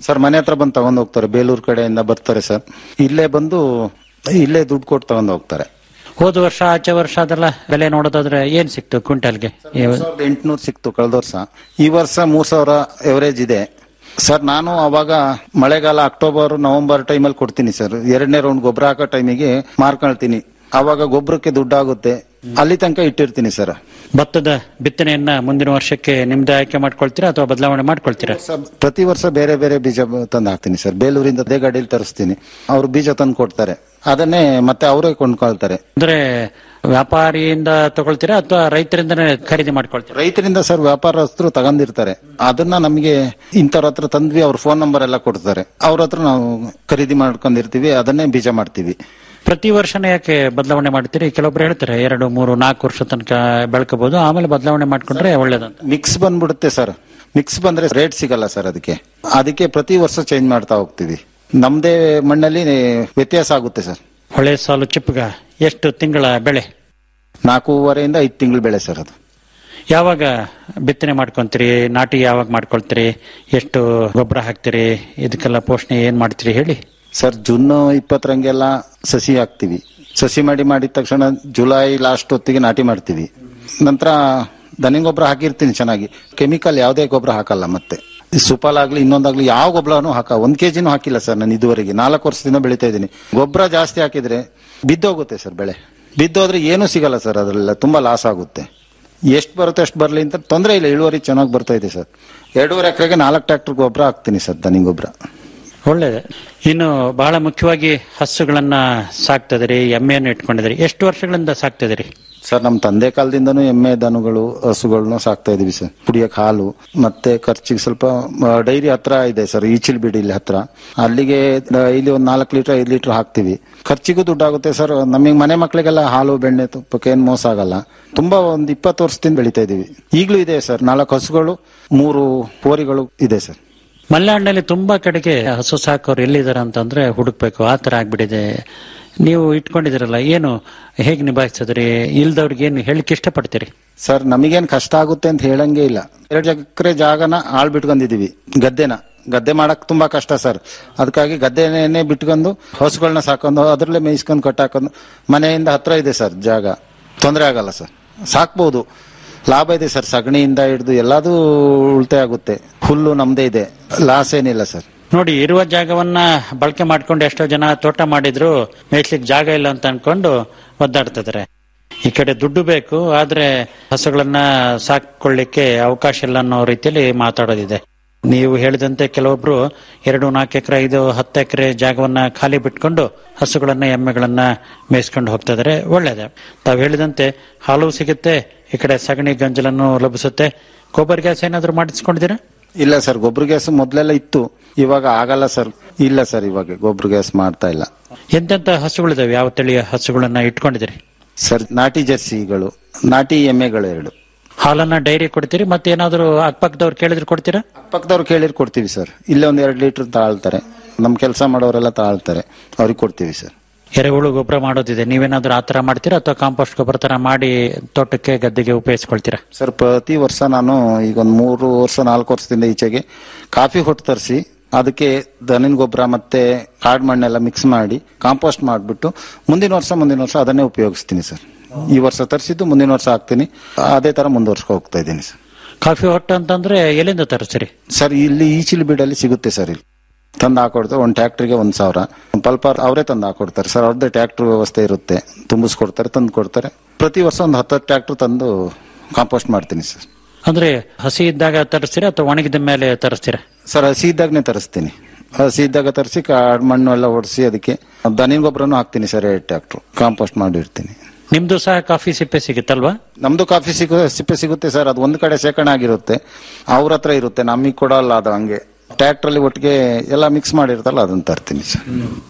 ಸರ್ ಮನೆ ಹತ್ರ ಬಂದು ತಗೊಂಡ್ ಹೋಗ್ತಾರೆ ಬೇಲೂರು ಕಡೆಯಿಂದ ಬರ್ತಾರೆ ಸರ್ ಇಲ್ಲೇ ಬಂದು ಇಲ್ಲೇ ದುಡ್ಡು ಕೊಟ್ಟು ತಗೊಂಡ್ ಹೋಗ್ತಾರೆ ಹೋದ ವರ್ಷ ಆಚೆ ವರ್ಷ ಅದೆಲ್ಲ ಬೆಲೆ ನೋಡೋದಾದ್ರೆ ಏನ್ ಸಿಕ್ತು ಕ್ವಿಂಟಲ್ಗೆ ಸಾವಿರದ ಎಂಟುನೂರು ಸಿಕ್ತು ಕಳೆದ ವರ್ಷ ಈ ವರ್ಷ ಮೂರ್ ಸಾವಿರ ಎವರೇಜ್ ಇದೆ ಸರ್ ನಾನು ಅವಾಗ ಮಳೆಗಾಲ ಅಕ್ಟೋಬರ್ ನವೆಂಬರ್ ಟೈಮಲ್ಲಿ ಕೊಡ್ತೀನಿ ಸರ್ ಎರಡನೇ ರೌಂಡ್ ಗೊಬ್ಬರ ಹಾಕೋ ಟೈಮಿಗೆ ಮಾರ್ಕೊಳ್ತೀನಿ ಅವಾಗ ಗೊಬ್ಬರಕ್ಕೆ ದುಡ್ಡಾಗುತ್ತೆ ಅಲ್ಲಿ ತನಕ ಇಟ್ಟಿರ್ತೀನಿ ಸರ್ ಭತ್ತದ ಬಿತ್ತನೆಯನ್ನ ಮುಂದಿನ ವರ್ಷಕ್ಕೆ ನಿಮ್ದು ಆಯ್ಕೆ ಮಾಡ್ಕೊಳ್ತೀರಾ ಅಥವಾ ಬದಲಾವಣೆ ಮಾಡ್ಕೊಳ್ತೀರಾ ಸರ್, ಪ್ರತಿ ವರ್ಷ ಬೇರೆ ಬೇರೆ ಬೀಜ ತಂದು ಹಾಕ್ತೀನಿ ಸರ್ ಬೇಲೂರಿಂದ ಅದೇ ಗಾಡಿಯಲ್ಲಿ ತರಿಸ್ತೀನಿ ಅವ್ರು ಬೀಜ ತಂದು ಕೊಡ್ತಾರೆ ಅದನ್ನೇ ಮತ್ತೆ ಅವರೇ ಕೊಂಡ್ಕೊಳ್ತಾರೆ ಅಂದ್ರೆ ವ್ಯಾಪಾರಿಯಿಂದ ತಗೊಳ್ತೀರಾ ಅಥವಾ ರೈತರಿಂದನೇ ಖರೀದಿ ಮಾಡ್ಕೊಳ್ತೀರಾ ರೈತರಿಂದ ಸರ್ ವ್ಯಾಪಾರಸ್ಥರು ತಗೊಂಡಿರ್ತಾರೆ ಅದನ್ನ ನಮಗೆ ಇಂಥವ್ರ ಹತ್ರ ತಂದ್ವಿ ಅವ್ರ ಫೋನ್ ನಂಬರ್ ಎಲ್ಲ ಕೊಡ್ತಾರೆ ಅವ್ರ ಹತ್ರ ನಾವು ಖರೀದಿ ಮಾಡ್ಕೊಂಡಿರ್ತೀವಿ ಅದನ್ನೇ ಬೀಜ ಮಾಡ್ತೀವಿ ಪ್ರತಿ ವರ್ಷನೇ ಯಾಕೆ ಬದಲಾವಣೆ ಮಾಡ್ತೀರಿ ಕೆಲವೊಬ್ರು ಹೇಳ್ತಾರೆ ಎರಡು ಮೂರು ನಾಲ್ಕು ವರ್ಷ ತನಕ ಬೆಳ್ಕೋಬಹುದು ಆಮೇಲೆ ಬದಲಾವಣೆ ಮಾಡ್ಕೊಂಡ್ರೆ ಒಳ್ಳೇದಂತ ಮಿಕ್ಸ್ ಬಂದ್ಬಿಡುತ್ತೆ ಸರ್ ಮಿಕ್ಸ್ ಬಂದ್ರೆ ರೇಟ್ ಸಿಗಲ್ಲ ಸರ್ ಅದಕ್ಕೆ ಅದಕ್ಕೆ ಪ್ರತಿ ವರ್ಷ ಚೇಂಜ್ ಮಾಡ್ತಾ ಹೋಗ್ತೀವಿ ನಮ್ದೇ ಮಣ್ಣಲ್ಲಿ ವ್ಯತ್ಯಾಸ ಆಗುತ್ತೆ ಸರ್ ಹೊಳೆ ಸಾಲು ಚಿಪ್ಪಗ ಎಷ್ಟು ತಿಂಗಳ ಬೆಳೆ ನಾಲ್ಕೂವರೆಯಿಂದ ಐದು ತಿಂಗಳು ಬೆಳೆ ಸರ್ ಅದು ಯಾವಾಗ ಬಿತ್ತನೆ ಮಾಡ್ಕೊಂತೀರಿ ನಾಟಿ ಯಾವಾಗ ಮಾಡ್ಕೊಳ್ತೀರಿ ಎಷ್ಟು ಗೊಬ್ಬರ ಹಾಕ್ತೀರಿ ಇದಕ್ಕೆಲ್ಲ ಪೋಷಣೆ ಏನ್ ಮಾಡ್ತೀರಿ ಹೇಳಿ ಸರ್ ಜೂನ್ ಇಪ್ಪತ್ತರಂಗೆಲ್ಲ ಸಸಿ ಹಾಕ್ತಿವಿ ಸಸಿ ಮಾಡಿ ಮಾಡಿದ ತಕ್ಷಣ ಜುಲೈ ಲಾಸ್ಟ್ ಹೊತ್ತಿಗೆ ನಾಟಿ ಮಾಡ್ತೀವಿ ನಂತರ ದನಿ ಗೊಬ್ಬರ ಹಾಕಿರ್ತೀನಿ ಚೆನ್ನಾಗಿ ಕೆಮಿಕಲ್ ಯಾವುದೇ ಗೊಬ್ಬರ ಹಾಕಲ್ಲ ಮತ್ತೆ ಈ ಸುಪಾಲ್ ಆಗ್ಲಿ ಇನ್ನೊಂದಾಗ್ಲಿ ಯಾವ ಗೊಬ್ಬರನೂ ಹಾಕ ಒಂದ್ ಕೆಜಿನೂ ಹಾಕಿಲ್ಲ ಸರ್ ನಾನು ಇದುವರೆಗೆ ನಾಲ್ಕು ವರ್ಷದಿಂದ ಬೆಳಿತಾ ಇದ್ದೀನಿ ಗೊಬ್ಬರ ಜಾಸ್ತಿ ಹಾಕಿದ್ರೆ ಬಿದ್ದೋಗುತ್ತೆ ಸರ್ ಬೆಳೆ ಬಿದ್ದೋದ್ರೆ ಏನೂ ಸಿಗಲ್ಲ ಸರ್ ಅದರಲ್ಲ ತುಂಬಾ ಲಾಸ್ ಆಗುತ್ತೆ ಎಷ್ಟು ಬರುತ್ತೆ ಅಷ್ಟು ಬರಲಿ ಅಂತ ತೊಂದರೆ ಇಲ್ಲ ಇಳುವರಿ ಚೆನ್ನಾಗಿ ಬರ್ತಾ ಇದೆ ಸರ್ ಎರಡೂವರೆ ಎಕರೆಗೆ ನಾಲ್ಕು ಟ್ರ್ಯಾಕ್ಟರ್ ಗೊಬ್ಬರ ಹಾಕ್ತೀನಿ ಸರ್ ದನಿ ಗೊಬ್ಬರ ಒಳ್ಳೇದು ಇನ್ನು ಬಹಳ ಮುಖ್ಯವಾಗಿ ಹಸುಗಳನ್ನ ಸಾಕ್ತದಿರಿ ಎಮ್ಮೆಯನ್ನು ಇಟ್ಕೊಂಡಿದಿರಿ ಎಷ್ಟು ವರ್ಷಗಳಿಂದ ಸಾಕ್ತಿದಿರಿ ಸರ್ ನಮ್ಮ ತಂದೆ ಕಾಲದಿಂದನೂ ಎಮ್ಮೆ ದನಗಳು ಹಸುಗಳನ್ನ ಸಾಕ್ತಾ ಇದೀವಿ ಸರ್ ಕುಡಿಯಕ್ ಹಾಲು ಮತ್ತೆ ಖರ್ಚಿಗೆ ಸ್ವಲ್ಪ ಡೈರಿ ಹತ್ರ ಇದೆ ಸರ್ ಈಚಿಲ್ ಬಿಡಿ ಇಲ್ಲಿ ಹತ್ರ ಅಲ್ಲಿಗೆ ಇಲ್ಲಿ ಒಂದ್ ನಾಲ್ಕು ಲೀಟರ್ ಐದು ಲೀಟರ್ ಹಾಕ್ತಿವಿ ಖರ್ಚಿಗೂ ದುಡ್ಡಾಗುತ್ತೆ ಸರ್ ನಮಗೆ ಮನೆ ಮಕ್ಕಳಿಗೆಲ್ಲ ಹಾಲು ಬೆಣ್ಣೆ ತುಪ್ಪಕ್ಕೆ ಏನ್ ಮೋಸ ಆಗಲ್ಲ ತುಂಬಾ ಒಂದ್ ಇಪ್ಪತ್ತು ವರ್ಷದಿಂದ ಬೆಳಿತಾ ಇದೀವಿ ಈಗಲೂ ಇದೆ ಸರ್ ನಾಲ್ಕು ಹಸುಗಳು ಮೂರು ಹೋರಿಗಳು ಇದೆ ಸರ್ ಮಲೆನಾಡಿನಲ್ಲಿ ತುಂಬಾ ಕಡೆಗೆ ಹಸು ಸಾಕೋರು ಎಲ್ಲಿದ್ದಾರೆ ಅಂತಂದ್ರೆ ಹುಡುಕ್ಬೇಕು ಆ ತರ ಆಗ್ಬಿಟ್ಟಿದೆ ನೀವು ಇಟ್ಕೊಂಡಿದಿರಲ್ಲ ಏನು ಹೇಗೆ ನಿಭಾಯಿಸಿದ್ರಿ ಇಲ್ದವ್ರಿಗೆ ಏನು ಹೇಳಿಕ್ ಇಷ್ಟಪಡ್ತೀರಿ ಸರ್ ನಮಗೇನ್ ಕಷ್ಟ ಆಗುತ್ತೆ ಅಂತ ಹೇಳಂಗೆ ಇಲ್ಲ ಎರಡು ಎಕರೆ ಜಾಗನ ಆಳ್ ಬಿಟ್ಕೊಂಡಿದೀವಿ ಗದ್ದೆನ ಗದ್ದೆ ಮಾಡಕ್ ತುಂಬಾ ಕಷ್ಟ ಸರ್ ಅದಕ್ಕಾಗಿ ಗದ್ದೆನೇ ಬಿಟ್ಕೊಂಡು ಹಸುಗಳನ್ನ ಸಾಕೊಂಡು ಅದ್ರಲ್ಲೇ ಮೇಯಿಸ್ಕೊಂಡು ಕಟ್ಟಾಕೊಂಡು ಮನೆಯಿಂದ ಹತ್ರ ಇದೆ ಸರ್ ಜಾಗ ತೊಂದರೆ ಆಗಲ್ಲ ಸರ್ ಸಾಕ್ಬಹುದು ಲಾಭ ಇದೆ ಸರ್ ಸಗಣಿಯಿಂದ ಹಿಡಿದು ಎಲ್ಲದೂ ಉಳಿತಾಯ ಆಗುತ್ತೆ ಹುಲ್ಲು ನಮ್ದೇ ಇದೆ ಲಾಸ್ ಏನಿಲ್ಲ ಸರ್ ನೋಡಿ ಇರುವ ಜಾಗವನ್ನ ಬಳಕೆ ಮಾಡ್ಕೊಂಡು ಎಷ್ಟೋ ಜನ ತೋಟ ಮಾಡಿದ್ರು ಮೇಯ್ಸ್ಲಿಕ್ಕೆ ಜಾಗ ಇಲ್ಲ ಅಂತ ಅನ್ಕೊಂಡು ಒದ್ದಾಡ್ತಿದ್ದಾರೆ ಈ ಕಡೆ ದುಡ್ಡು ಬೇಕು ಆದ್ರೆ ಹಸುಗಳನ್ನ ಸಾಕೊಳ್ಳಿಕ್ಕೆ ಅವಕಾಶ ಇಲ್ಲ ಅನ್ನೋ ರೀತಿಯಲ್ಲಿ ಮಾತಾಡೋದಿದೆ ನೀವು ಹೇಳಿದಂತೆ ಕೆಲವೊಬ್ರು ಎರಡು ನಾಲ್ಕು ಎಕರೆ ಐದು ಹತ್ತು ಎಕರೆ ಜಾಗವನ್ನ ಖಾಲಿ ಬಿಟ್ಕೊಂಡು ಹಸುಗಳನ್ನ ಎಮ್ಮೆಗಳನ್ನ ಮೇಯಿಸ್ಕೊಂಡು ಹೋಗ್ತಾ ಇದಾರೆ ಒಳ್ಳೇದೆ ತಾವು ಹೇಳಿದಂತೆ ಹಾಲು ಸಿಗುತ್ತೆ ಈ ಕಡೆ ಸಗಣಿ ಗಂಜಲನ್ನು ಲಭಿಸುತ್ತೆ ಗೊಬ್ಬರ ಗ್ಯಾಸ್ ಏನಾದ್ರು ಮಾಡಿಸ್ಕೊಂಡಿದ್ದೀರಾ ಇಲ್ಲ ಸರ್ ಗೊಬ್ಬರ ಗ್ಯಾಸ್ ಮೊದ್ಲೆಲ್ಲ ಇತ್ತು ಇವಾಗ ಆಗಲ್ಲ ಸರ್ ಇಲ್ಲ ಸರ್ ಇವಾಗ ಗೊಬ್ಬರ ಗ್ಯಾಸ್ ಮಾಡ್ತಾ ಇಲ್ಲ ಎಂತೆಂತ ಹಸುಗಳಿದಾವೆ ಯಾವ ತಳಿಯ ಹಸುಗಳನ್ನ ಇಟ್ಕೊಂಡಿದ್ದೀರಿ ಸರ್ ನಾಟಿ ಜರ್ಸಿಗಳು ನಾಟಿ ಎಮ್ಮೆಗಳು ಎರಡು ಹಾಲನ್ನ ಡೈರಿ ಕೊಡ್ತೀರಿ ಮತ್ತೆ ಏನಾದ್ರು ಅಕ್ಕಪಕ್ಕದವ್ರು ಕೇಳಿದ್ರೆ ಕೊಡ್ತೀರಾ ಪಕ್ಕದವ್ರು ಕೇಳಿರ್ ಕೊಡ್ತೀವಿ ಸರ್ ಇಲ್ಲೇ ಒಂದ್ ಎರಡು ಲೀಟರ್ ತಾಳ್ತಾರೆ ನಮ್ ಕೆಲಸ ಮಾಡೋರೆಲ್ಲ ತಾಳ್ತಾರೆ ಅವ್ರಿಗೆ ಕೊಡ್ತೀವಿ ಸರ್ ಎರೆಹುಳು ಗೊಬ್ಬರ ಮಾಡೋದಿದೆ ನೀವೇನಾದ್ರೂ ಆ ತರ ಮಾಡ್ತೀರಾ ಅಥವಾ ಕಾಂಪೋಸ್ಟ್ ಗೊಬ್ಬರ ತರ ಮಾಡಿ ತೋಟಕ್ಕೆ ಗದ್ದೆಗೆ ಉಪಯೋಗಿಸ್ಕೊಳ್ತೀರಾ ಸರ್ ಪ್ರತಿ ವರ್ಷ ನಾನು ಈಗ ಒಂದ್ ಮೂರು ವರ್ಷ ನಾಲ್ಕು ವರ್ಷದಿಂದ ಈಚೆಗೆ ಕಾಫಿ ಹೊಟ್ಟು ತರಿಸಿ ಅದಕ್ಕೆ ದನಿನ ಗೊಬ್ಬರ ಮತ್ತೆ ಕಾಡ್ ಮಣ್ಣೆಲ್ಲ ಮಿಕ್ಸ್ ಮಾಡಿ ಕಾಂಪೋಸ್ಟ್ ಮಾಡಿಬಿಟ್ಟು ಮುಂದಿನ ವರ್ಷ ಮುಂದಿನ ವರ್ಷ ಅದನ್ನೇ ಉಪಯೋಗಿಸ್ತೀನಿ ಸರ್ ಈ ವರ್ಷ ತರಿಸಿದ್ದು ಮುಂದಿನ ವರ್ಷ ಹಾಕ್ತೀನಿ ಅದೇ ತರ ಮುಂದುವರ್ಸ್ಕೊ ಹೋಗ್ತಾ ಇದ್ದೀನಿ ಸರ್ ಕಾಫಿ ಹೊಟ್ಟು ಅಂತಂದ್ರೆ ಎಲ್ಲಿಂದ ತರಿಸ್ತೀರಿ ಸರ್ ಇಲ್ಲಿ ಈಚಿಲ್ ಬೀಡಲ್ಲಿ ಸಿಗುತ್ತೆ ಸರ್ ಇಲ್ಲಿ ತಂದು ಹಾಕೊಡ್ತಾರೆ ಒಂದು ಟ್ಯಾಕ್ಟ್ರಿಗೆ ಒಂದ್ ಸಾವಿರ ಪಲ್ಪ ಅವರೇ ತಂದು ಹಾಕೊಡ್ತಾರೆ ಸರ್ ಅವ್ರದ್ದೇ ಟ್ಯಾಕ್ಟರ್ ವ್ಯವಸ್ಥೆ ಇರುತ್ತೆ ತುಂಬಿಸ್ಕೊಡ್ತಾರೆ ತಂದು ಕೊಡ್ತಾರೆ ಪ್ರತಿ ವರ್ಷ ಒಂದು ಹತ್ತು ಟ್ಯಾಕ್ಟರ್ ತಂದು ಕಾಂಪೋಸ್ಟ್ ಮಾಡ್ತೀನಿ ಸರ್ ಅಂದ್ರೆ ಹಸಿ ಇದ್ದಾಗ ತರಿಸ್ತೀರಾ ಅಥವಾ ಒಣಗಿದ ಮೇಲೆ ತರಿಸ್ತೀರಾ ಸರ್ ಹಸಿ ಇದ್ದಾಗನೇ ತರಿಸ್ತೀನಿ ಹಸಿ ಇದ್ದಾಗ ತರಿಸಿ ಕಾಡ್ ಮಣ್ಣು ಎಲ್ಲ ಒಡಿಸಿ ಅದಕ್ಕೆ ದನಿನ ಗೊಬ್ಬರನು ಹಾಕ್ತೀನಿ ಸರ್ ಎರಡು ಟ್ಯಾಕ್ಟ್ರು ಕಾಂಪೋಸ್ಟ್ ಮಾಡಿರ್ತೀನಿ ನಿಮ್ದು ಸಹ ಕಾಫಿ ಸಿಪ್ಪೆ ಸಿಗುತ್ತಲ್ವಾ ನಮ್ದು ಕಾಫಿ ಸಿಗು ಸಿಪ್ಪೆ ಸಿಗುತ್ತೆ ಸರ್ ಅದು ಒಂದ್ ಕಡೆ ಶೇಖರಣೆ ಆಗಿರುತ್ತೆ ಅವ್ರ ಹತ್ರ ಇರುತ್ತೆ ನಮಗೆ ಕೊಡಲ್ಲ ಅದು ಹಂಗೆ ಟ್ಯಾಕ್ಟರ್ ಅಲ್ಲಿ ಒಟ್ಟಿಗೆ ಎಲ್ಲ ಮಿಕ್ಸ್ ಮಾಡಿರ್ತಲ್ಲ ಅದನ್ನ ತರ್ತೀನಿ ಸರ್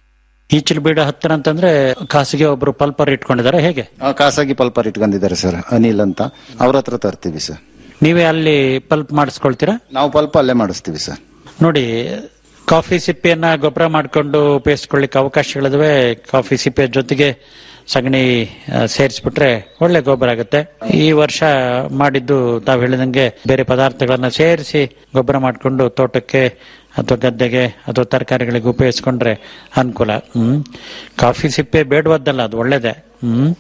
ಈಚಿಲ್ ಬೀಡ ಹತ್ತಿರ ಅಂತಂದ್ರೆ ಖಾಸಗಿ ಒಬ್ರು ಪಲ್ಪರ್ ಇಟ್ಕೊಂಡಿದ್ದಾರೆ ಹೇಗೆ ಆ, ಖಾಸಗಿ ಪಲ್ಪರ್ ಇಟ್ಕೊಂಡಿದ್ದಾರೆ ಸರ್ ಅನಿಲ್ ಅಂತ ಅವ್ರ ಹತ್ರ ತರ್ತೀವಿ ಸರ್ ನೀವೇ ಅಲ್ಲಿ ಪಲ್ಪ್ ಮಾಡಿಸ್ಕೊಳ್ತೀರಾ ನಾವು ಪಲ್ಪ ಅಲ್ಲೇ ಮಾಡಿಸ್ತೀವಿ ಸರ್ ನೋಡಿ ಕಾಫಿ ಸಿಪ್ಪೆಯನ್ನ ಗೊಬ್ಬರ ಮಾಡಿಕೊಂಡು ಉಪಯೋಗಿಸ್ಕೊಳ್ಳಿಕ್ಕೆ ಅವಕಾಶಗಳಿದಾವೆ ಕಾಫಿ ಸಿಪ್ಪೆ ಜೊತೆಗೆ ಸಗಣಿ ಆ, ಸೇರಿಸ್ಬಿಟ್ರೆ ಒಳ್ಳೆ ಗೊಬ್ಬರ ಆಗುತ್ತೆ ಈ ವರ್ಷ ಮಾಡಿದ್ದು ತಾವು ಹೇಳಿದಂಗೆ ಬೇರೆ ಪದಾರ್ಥಗಳನ್ನ ಸೇರಿಸಿ ಗೊಬ್ಬರ ಮಾಡಿಕೊಂಡು ತೋಟಕ್ಕೆ ಅಥವಾ ಗದ್ದೆಗೆ ಅಥವಾ ತರಕಾರಿಗಳಿಗೆ ಉಪಯೋಗಿಸ್ಕೊಂಡ್ರೆ ಅನುಕೂಲ ಹ್ಮ್ ಕಾಫಿ ಸಿಪ್ಪೆ ಬೇಡವದ್ದಲ್ಲ ಅದು ಒಳ್ಳೇದೇ ಹ್ಮ್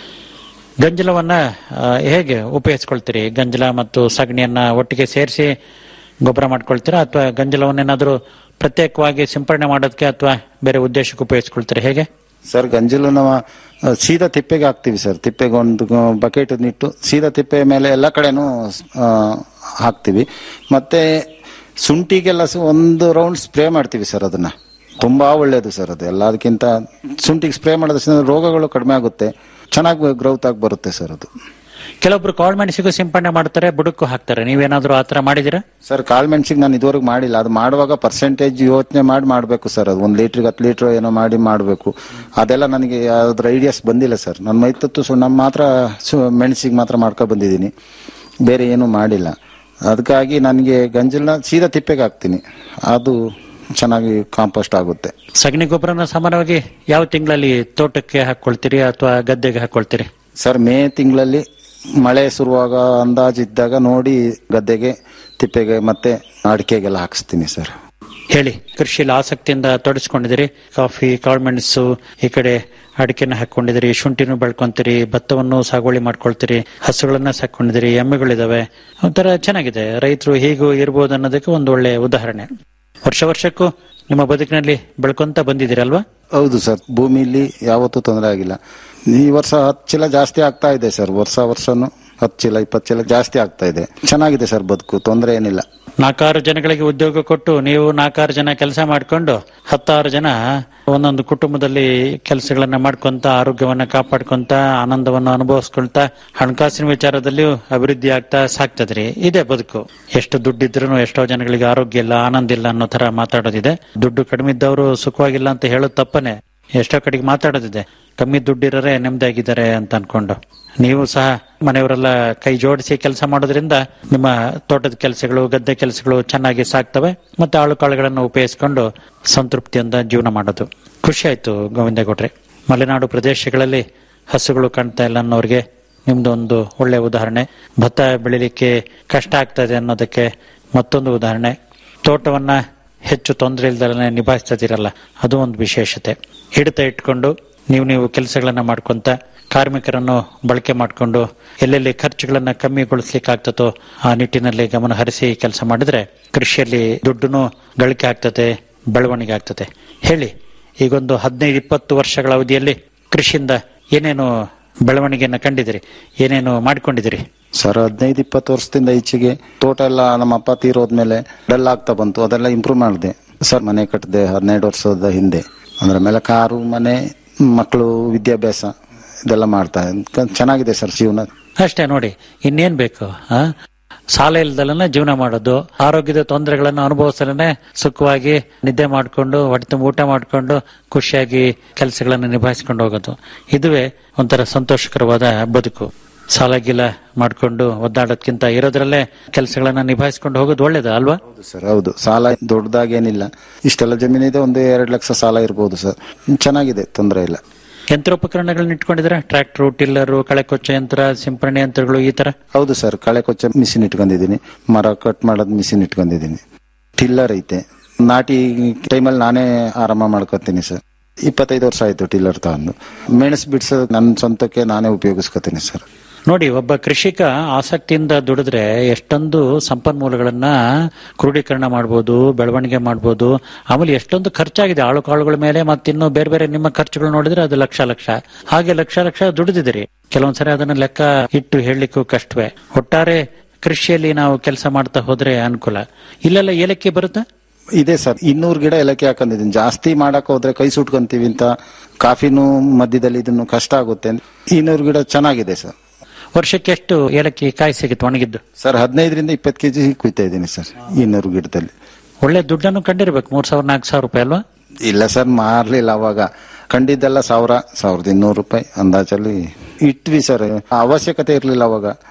ಗಂಜಲವನ್ನ ಆ, ಹೇಗೆ ಉಪಯೋಗಿಸ್ಕೊಳ್ತೀರಿ ಗಂಜಲ ಮತ್ತು ಸಗಣಿಯನ್ನ ಒಟ್ಟಿಗೆ ಸೇರಿಸಿ ಗೊಬ್ಬರ ಮಾಡ್ಕೊಳ್ತೀರಾ ಅಥವಾ ಗಂಜಲವನ್ನೇನಾದ್ರೂ ಪ್ರತ್ಯೇಕವಾಗಿ ಸಿಂಪರಣೆ ಮಾಡೋದಕ್ಕೆ ಅಥವಾ ಬೇರೆ ಉದ್ದೇಶಕ್ಕೆ ಉಪಯೋಗಿಸ್ಕೊಳ್ತೀರಾ ಹೇಗೆ ಸರ್ ಗಂಜಲು ನಾವು ಆ, ಸೀದಾ ತಿಪ್ಪೆಗೆ ಹಾಕ್ತಿವಿ ಸರ್ ತಿಪ್ಪೆಗೆ ಒಂದು ಬಕೆಟ್ ನಿಟ್ಟು ಸೀದಾ ತಿಪ್ಪೆ ಮೇಲೆ ಎಲ್ಲ ಕಡೆನೂ ಆ, ಹಾಕ್ತಿವಿ ಮತ್ತೆ ಶುಂಠಿಗೆಲ್ಲ ಸ- ಒಂದು ರೌಂಡ್ ಸ್ಪ್ರೇ ಮಾಡ್ತೀವಿ ಸರ್ ಅದನ್ನ ತುಂಬಾ ಒಳ್ಳೇದು ಸರ್ ಅದು ಎಲ್ಲದಕ್ಕಿಂತ ಶುಂಠಿಗೆ ಸ್ಪ್ರೇ ಮಾಡೋದ್ರಿಂದ ರೋಗಗಳು ಕಡಿಮೆ ಆಗುತ್ತೆ ಚೆನ್ನಾಗಿ ಗ್ರೌತ್ ಆಗಿ ಬರುತ್ತೆ ಸರ್ ಅದು ಕೆಲವೊಬ್ರು ಕಾಳ್ಮೆಣಸಿಗೂ ಸಿಂಪರಣೆ ಮಾಡ್ತಾರೆ ಬುಡಕ್ಕೂ ಹಾಕ್ತಾರೆ ನೀವೇನಾದ್ರೂ ಆತರ ಮಾಡಿದಿರಾ ಸರ್ ಕಾಳು ಮೆಣಸಿಗೆ ನಾನು ಇದುವರೆಗೂ ಮಾಡಿಲ್ಲ ಅದು ಮಾಡುವಾಗ ಪರ್ಸೆಂಟೇಜ್ ಯೋಚನೆ ಮಾಡಿ ಮಾಡಬೇಕು ಸರ್ ಅದು ಒಂದು ಲೀಟ್ರಿಗೆ ಹತ್ತು ಲೀಟ್ರ್ ಏನೋ ಮಾಡಿ ಮಾಡಬೇಕು ಅದೆಲ್ಲ ನನಗೆ ಅದ್ರ ಐಡಿಯಾಸ್ ಬಂದಿಲ್ಲ ಸರ್ ನನ್ನ ಮೈತತ್ತು ಸುಣ್ಣ ಮಾತ್ರ ಮೆಣಸಿಗೆ ಮಾತ್ರ ಮಾಡ್ಕೊ ಬಂದಿದ್ದೀನಿ ಬೇರೆ ಏನೂ ಮಾಡಿಲ್ಲ ಅದಕ್ಕಾಗಿ ನನಗೆ ಗಂಜಲನ್ನ ಸೀದಾ ತಿಪ್ಪೆಗೆ ಹಾಕ್ತೀನಿ ಅದು ಚೆನ್ನಾಗಿ ಕಾಂಪೋಸ್ಟ್ ಆಗುತ್ತೆ ಸಗಣಿ ಗೊಬ್ಬರನ ಸಾಮಾನ್ಯವಾಗಿ ಯಾವ ತಿಂಗಳಲ್ಲಿ ತೋಟಕ್ಕೆ ಹಾಕೊಳ್ತೀರಿ ಅಥವಾ ಗದ್ದೆಗೆ ಹಾಕೊಳ್ತೀರಿ ಸರ್ ಮೇ ತಿಂಗಳಲ್ಲಿ ಮಳೆ ಶುರುವಾಗ ಅಂದಾಜಿದ್ದಾಗ ನೋಡಿ ಗದ್ದೆಗೆ ತಿಪ್ಪೆಗೆ ಮತ್ತೆ ಅಡಿಕೆಗೆಲ್ಲ ಹಾಕಿಸ್ತೀನಿ ಸರ್ ಹೇಳಿ ಕೃಷಿಯಲ್ಲಿ ಆಸಕ್ತಿಯಿಂದ ತೊಡಗಿಸ್ಕೊಂಡಿದ್ದೀರಿ ಕಾಫಿ ಕಾಳುಮೆಣಸು ಈ ಕಡೆ ಅಡಿಕೆನ ಹಾಕೊಂಡಿದ್ದೀರಿ ಶುಂಠಿನೂ ಬೆಳ್ಕೊಂತೀರಿ ಭತ್ತವನ್ನು ಸಾಗುವಳಿ ಮಾಡ್ಕೊಳ್ತೀರಿ ಹಸುಗಳನ್ನ ಸಾಕೊಂಡಿದ್ದೀರಿ ಎಮ್ಮೆಗಳಿದಾವೆ ಒಂಥರ ಚೆನ್ನಾಗಿದೆ ರೈತರು ಹೀಗೂ ಇರ್ಬೋದು ಅನ್ನೋದಕ್ಕೆ ಒಂದು ಒಳ್ಳೆ ಉದಾಹರಣೆ ವರ್ಷ ವರ್ಷಕ್ಕೂ ನಿಮ್ಮ ಬದುಕಿನಲ್ಲಿ ಬೆಳ್ಕೊಂತ ಬಂದಿದ್ದೀರಲ್ವಾ ಹೌದು ಸರ್ ಭೂಮಿಲಿ ಯಾವತ್ತೂ ತೊಂದರೆ ಆಗಿಲ್ಲ ಈ ವರ್ಷ ಹತ್ತು ಚೀಲ ಜಾಸ್ತಿ ಆಗ್ತಾ ಇದೆ ಸರ್ ವರ್ಷ ವರ್ಷನು ಹತ್ತು ಚೀಲ ಇಪ್ಪತ್ತು ಚೀಲ ಜಾಸ್ತಿ ಆಗ್ತಾ ಇದೆ ಚೆನ್ನಾಗಿದೆ ಸರ್ ಬದುಕು ತೊಂದರೆ ಏನಿಲ್ಲ ನಾಲ್ಕಾರು ಜನಗಳಿಗೆ ಉದ್ಯೋಗ ಕೊಟ್ಟು ನೀವು ನಾಲ್ಕಾರು ಜನ ಕೆಲಸ ಮಾಡ್ಕೊಂಡು ಹತ್ತಾರು ಜನ ಒಂದೊಂದು ಕುಟುಂಬದಲ್ಲಿ ಕೆಲಸಗಳನ್ನ ಮಾಡ್ಕೊಂತ ಆರೋಗ್ಯವನ್ನ ಕಾಪಾಡ್ಕೊಂತ ಆನಂದವನ್ನು ಅನುಭವಿಸ್ಕೊಂತ ಹಣಕಾಸಿನ ವಿಚಾರದಲ್ಲಿಯೂ ಅಭಿವೃದ್ಧಿ ಆಗ್ತಾ ಸಾಕ್ತದ್ರಿ ಇದೇ ಬದುಕು ಎಷ್ಟು ದುಡ್ಡಿದ್ರು ಎಷ್ಟೋ ಜನಗಳಿಗೆ ಆರೋಗ್ಯ ಇಲ್ಲ ಆನಂದ ಇಲ್ಲ ಅನ್ನೋ ತರ ಮಾತಾಡೋದಿದೆ ದುಡ್ಡು ಕಡಿಮೆ ಇದ್ದವರು ಸುಖವಾಗಿಲ್ಲ ಅಂತ ಹೇಳೋದು ತಪ್ಪನೆ ಎಷ್ಟೋ ಕಡೆಗೆ ಮಾತಾಡೋದಿದೆ ಕಮ್ಮಿ ದುಡ್ಡಿರೋರೆ ನೆಮ್ಮದಿಯಾಗಿದ್ದಾರೆ ಅಂತ ಅನ್ಕೊಂಡು ನೀವು ಸಹ ಮನೆಯವರೆಲ್ಲ ಕೈ ಜೋಡಿಸಿ ಕೆಲಸ ಮಾಡೋದ್ರಿಂದ ನಿಮ್ಮ ತೋಟದ ಕೆಲಸಗಳು ಗದ್ದೆ ಕೆಲಸಗಳು ಚೆನ್ನಾಗಿ ಸಾಕ್ತವೆ ಮತ್ತೆ ಆಳು ಕಾಳುಗಳನ್ನು ಉಪಯೋಗಿಸ್ಕೊಂಡು ಸಂತೃಪ್ತಿಯಿಂದ ಜೀವನ ಮಾಡೋದು ಖುಷಿ ಆಯ್ತು ಗೋವಿಂದೇಗೌಡ್ರೆ ಮಲೆನಾಡು ಪ್ರದೇಶಗಳಲ್ಲಿ ಹಸುಗಳು ಕಾಣ್ತಾ ಇಲ್ಲ ಅನ್ನೋರಿಗೆ ನಿಮ್ದು ಒಂದು ಒಳ್ಳೆ ಉದಾಹರಣೆ ಭತ್ತ ಬೆಳಿಲಿಕ್ಕೆ ಕಷ್ಟ ಆಗ್ತದೆ ಅನ್ನೋದಕ್ಕೆ ಮತ್ತೊಂದು ಉದಾಹರಣೆ ತೋಟವನ್ನ ಹೆಚ್ಚು ತೊಂದರೆ ಇಲ್ದಲೇ ನಿಭಾಯಿಸ್ತಿರಲ್ಲ ಅದು ಒಂದು ವಿಶೇಷತೆ ಹಿಡಿತ ಇಟ್ಕೊಂಡು ನೀವು ನೀವು ಕೆಲಸಗಳನ್ನ ಮಾಡ್ಕೊಂತ ಕಾರ್ಮಿಕರನ್ನು ಬಳಕೆ ಮಾಡಿಕೊಂಡು ಎಲ್ಲೆಲ್ಲಿ ಖರ್ಚುಗಳನ್ನ ಕಮ್ಮಿಗೊಳಿಸ್ಲಿಕ್ಕೆ ಆಗ್ತದೋ ಆ ನಿಟ್ಟಿನಲ್ಲಿ ಗಮನ ಹರಿಸಿ ಕೆಲಸ ಮಾಡಿದ್ರೆ ಕೃಷಿಯಲ್ಲಿ ದುಡ್ಡುನು ಗಳಿಕೆ ಆಗ್ತದೆ ಬೆಳವಣಿಗೆ ಆಗ್ತದೆ ಹೇಳಿ ಈಗೊಂದು ಹದಿನೈದು ಇಪ್ಪತ್ತು ವರ್ಷಗಳ ಅವಧಿಯಲ್ಲಿ ಕೃಷಿಯಿಂದ ಏನೇನು ಬೆಳವಣಿಗೆಯನ್ನ ಕಂಡಿದಿರಿ ಏನೇನು ಮಾಡಿಕೊಂಡಿದಿರಿ ಸರ್ ಹದಿನೈದು ಇಪ್ಪತ್ತು ವರ್ಷದಿಂದ ಈಚೆಗೆ ತೋಟ ಎಲ್ಲ ನಮ್ಮ ಅಪ್ಪ ತೀರೋದ್ಮೇಲೆ ಡಲ್ ಆಗ್ತಾ ಬಂತು ಅದೆಲ್ಲ ಇಂಪ್ರೂವ್ ಮಾಡಿದೆ ಸರ್ ಮನೆ ಕಟ್ಟಿದೆ ಹದಿನೈದು ವರ್ಷದ ಹಿಂದೆ ಅಂದ್ರೆ ಮೇಲೆ ಕಾರು ಮನೆ ಮಕ್ಕಳು ವಿದ್ಯಾಭ್ಯಾಸ ಇದೆಲ್ಲ ಮಾಡ್ತಾ ಇದ್ದೀನಿ. ಚೆನ್ನಾಗಿದೆ ಸರ್ ಜೀವನ ಅಷ್ಟೇ ನೋಡಿ ಇನ್ನೇನ್ ಬೇಕು ಆ? ಸಾಲ ಇಲ್ದಲೇ ಜೀವನ ಮಾಡೋದು ಆರೋಗ್ಯದ ತೊಂದರೆಗಳನ್ನು ಅನುಭವಿಸಲೇ ಸುಖವಾಗಿ ನಿದ್ದೆ ಮಾಡಿಕೊಂಡು ಹೊಟ್ಟೆ ತುಂಬ ಊಟ ಮಾಡಿಕೊಂಡು ಖುಷಿಯಾಗಿ ಕೆಲಸಗಳನ್ನು ನಿಭಾಯಿಸ್ಕೊಂಡು ಹೋಗೋದು ಇದುವೇ ಒಂಥರ ಸಂತೋಷಕರವಾದ ಬದುಕು ಸಾಲ ಗೀಲ ಮಾಡ್ಕೊಂಡು ಒದ್ದಾಡೋದ್ಕಿಂತ ಇರೋದ್ರಲ್ಲೇ ಕೆಲಸಗಳನ್ನ ನಿಭಾಯಿಸ್ಕೊಂಡು ಹೋಗೋದು ಒಳ್ಳೇದು ಅಲ್ವಾ ಹೌದು ಸರ್ ಹೌದು ಸಾಲ ದೊಡ್ಡದಾಗೇನಿಲ್ಲ ಇಷ್ಟೆಲ್ಲ ಜಮೀನಿದೆ ಒಂದು ಎರಡು ಲಕ್ಷ ಸಾಲ ಇರ್ಬೋದು ಸರ್ ಚೆನ್ನಾಗಿದೆ ತೊಂದರೆ ಇಲ್ಲ ಯಂತ್ರೋಪಕರಣಗಳನ್ನ ಇಟ್ಕೊಂಡಿದ್ರೆ ಟ್ರ್ಯಾಕ್ಟರ್ ಟಿಲ್ಲರು ಕಳೆಕೊಚ್ಚ ಯಂತ್ರ ಸಿಂಪರಣೆ ಯಂತ್ರಗಳು ಈ ತರ ಹೌದು ಸರ್ ಕಳೆ ಕೊಚ್ಚ ಮಿಷಿನ್ ಇಟ್ಕೊಂಡಿದ್ದೀನಿ ಮರ ಕಟ್ ಮಾಡೋದ್ ಮಿಷಿನ್ ಇಟ್ಕೊಂಡಿದ್ದೀನಿ ಟಿಲ್ಲರ್ ಐತೆ ನಾಟಿ ಟೈಮಲ್ಲಿ ನಾನೇ ಆರಾಮ ಮಾಡ್ಕೊತೀನಿ ಸರ್ ಇಪ್ಪತ್ತೈದು ವರ್ಷ ಆಯ್ತು ಟಿಲ್ಲರ್ ತಗೊಂಡು ಮೆಣಸು ಬಿಡ್ಸೋದು ನನ್ನ ಸ್ವಂತಕ್ಕೆ ನಾನೇ ಉಪಯೋಗಿಸ್ಕೊತೀನಿ ಸರ್ ನೋಡಿ ಒಬ್ಬ ಕೃಷಿಕ ಆಸಕ್ತಿಯಿಂದ ದುಡಿದ್ರೆ ಎಷ್ಟೊಂದು ಸಂಪನ್ಮೂಲಗಳನ್ನ ಕ್ರೋಢೀಕರಣ ಮಾಡ್ಬೋದು ಬೆಳವಣಿಗೆ ಮಾಡ್ಬೋದು ಆಮೇಲೆ ಎಷ್ಟೊಂದು ಖರ್ಚಾಗಿದೆ ಆಳು ಕಾಳುಗಳ ಮೇಲೆ ಮತ್ತಿನ್ನು ಬೇರೆ ಬೇರೆ ನಿಮ್ಮ ಖರ್ಚುಗಳು ನೋಡಿದ್ರೆ ಅದು ಲಕ್ಷ ಲಕ್ಷ ಹಾಗೆ ಲಕ್ಷ ಲಕ್ಷ ದುಡಿದಿದ್ದೀರಿ ಕೆಲವೊಂದ್ಸರಿ ಅದನ್ನ ಲೆಕ್ಕ ಇಟ್ಟು ಹೇಳಲಿಕ್ಕೂ ಕಷ್ಟವೇ ಒಟ್ಟಾರೆ ಕೃಷಿಯಲ್ಲಿ ನಾವು ಕೆಲಸ ಮಾಡ್ತಾ ಹೋದ್ರೆ ಅನುಕೂಲ ಇಲ್ಲೆಲ್ಲ ಏಲಕ್ಕಿ ಬರುತ್ತಾ ಇದೆ ಸರ್ ಇನ್ನೂರು ಗಿಡ ಏಲಕ್ಕಿ ಹಾಕೊಂಡಿದ್ದೀನಿ ಜಾಸ್ತಿ ಮಾಡಕ್ ಹೋದ್ರೆ ಕೈ ಸುಟ್ಕೊಂತೀವಿ ಅಂತ ಕಾಫಿನೂ ಮಧ್ಯದಲ್ಲಿ ಇದನ್ನು ಕಷ್ಟ ಆಗುತ್ತೆ ಇನ್ನೂರು ಗಿಡ ಚೆನ್ನಾಗಿದೆ ಸರ್ ವರ್ಷಕ್ಕೆ ಎಷ್ಟು ಏಲಕ್ಕಿ ಕಾಯಿ ಸಿಗುತ್ತೆ ಒಣಗಿದ್ದು ಸರ್ ಹದಿನೈದರಿಂದ ಇಪ್ಪತ್ತು ಕೆಜಿ ಕುಯ್ತಾ ಇದ್ದೀನಿ ಸರ್ ಇನ್ನೂರು ಗಿಡದಲ್ಲಿ ಒಳ್ಳೆ ದುಡ್ಡನ್ನು ಕಂಡಿರ್ಬೇಕು ಮೂರ್ ಸಾವಿರ ನಾಲ್ಕು ಸಾವಿರ ರೂಪಾಯಿ ಅಲ್ವಾ ಇಲ್ಲ ಸರ್ ಮಾರ್ಲಿಲ್ಲ ಅವಾಗ ಕಂಡಿದ್ದೆಲ್ಲ ಸಾವಿರ ಸಾವಿರದ ಇನ್ನೂರು ರೂಪಾಯಿ ಅಂದಾಜಲ್ಲಿ ಇಟ್ವಿ ಸರ್ ಅವಶ್ಯಕತೆ ಇರ್ಲಿಲ್ಲ ಅವಾಗ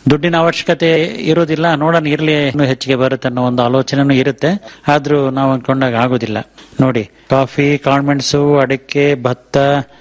ದುಡ್ಡಿನ ಅವಶ್ಯಕತೆ ಇರೋದಿಲ್ಲ ನೋಡೋಣ ಇರ್ಲಿ ಇನ್ನೂ ಹೆಚ್ಚಿಗೆ ಬರುತ್ತೆ ಅನ್ನೋ ಒಂದು ಆಲೋಚನೆನೂ ಇರುತ್ತೆ ಆದ್ರೂ ನಾವು ಅನ್ಕೊಂಡಾಗ ಆಗೋದಿಲ್ಲ ನೋಡಿ ಕಾಫಿ ಕಾಳ್ಮೆಣಸು ಅಡಿಕೆ ಭತ್ತ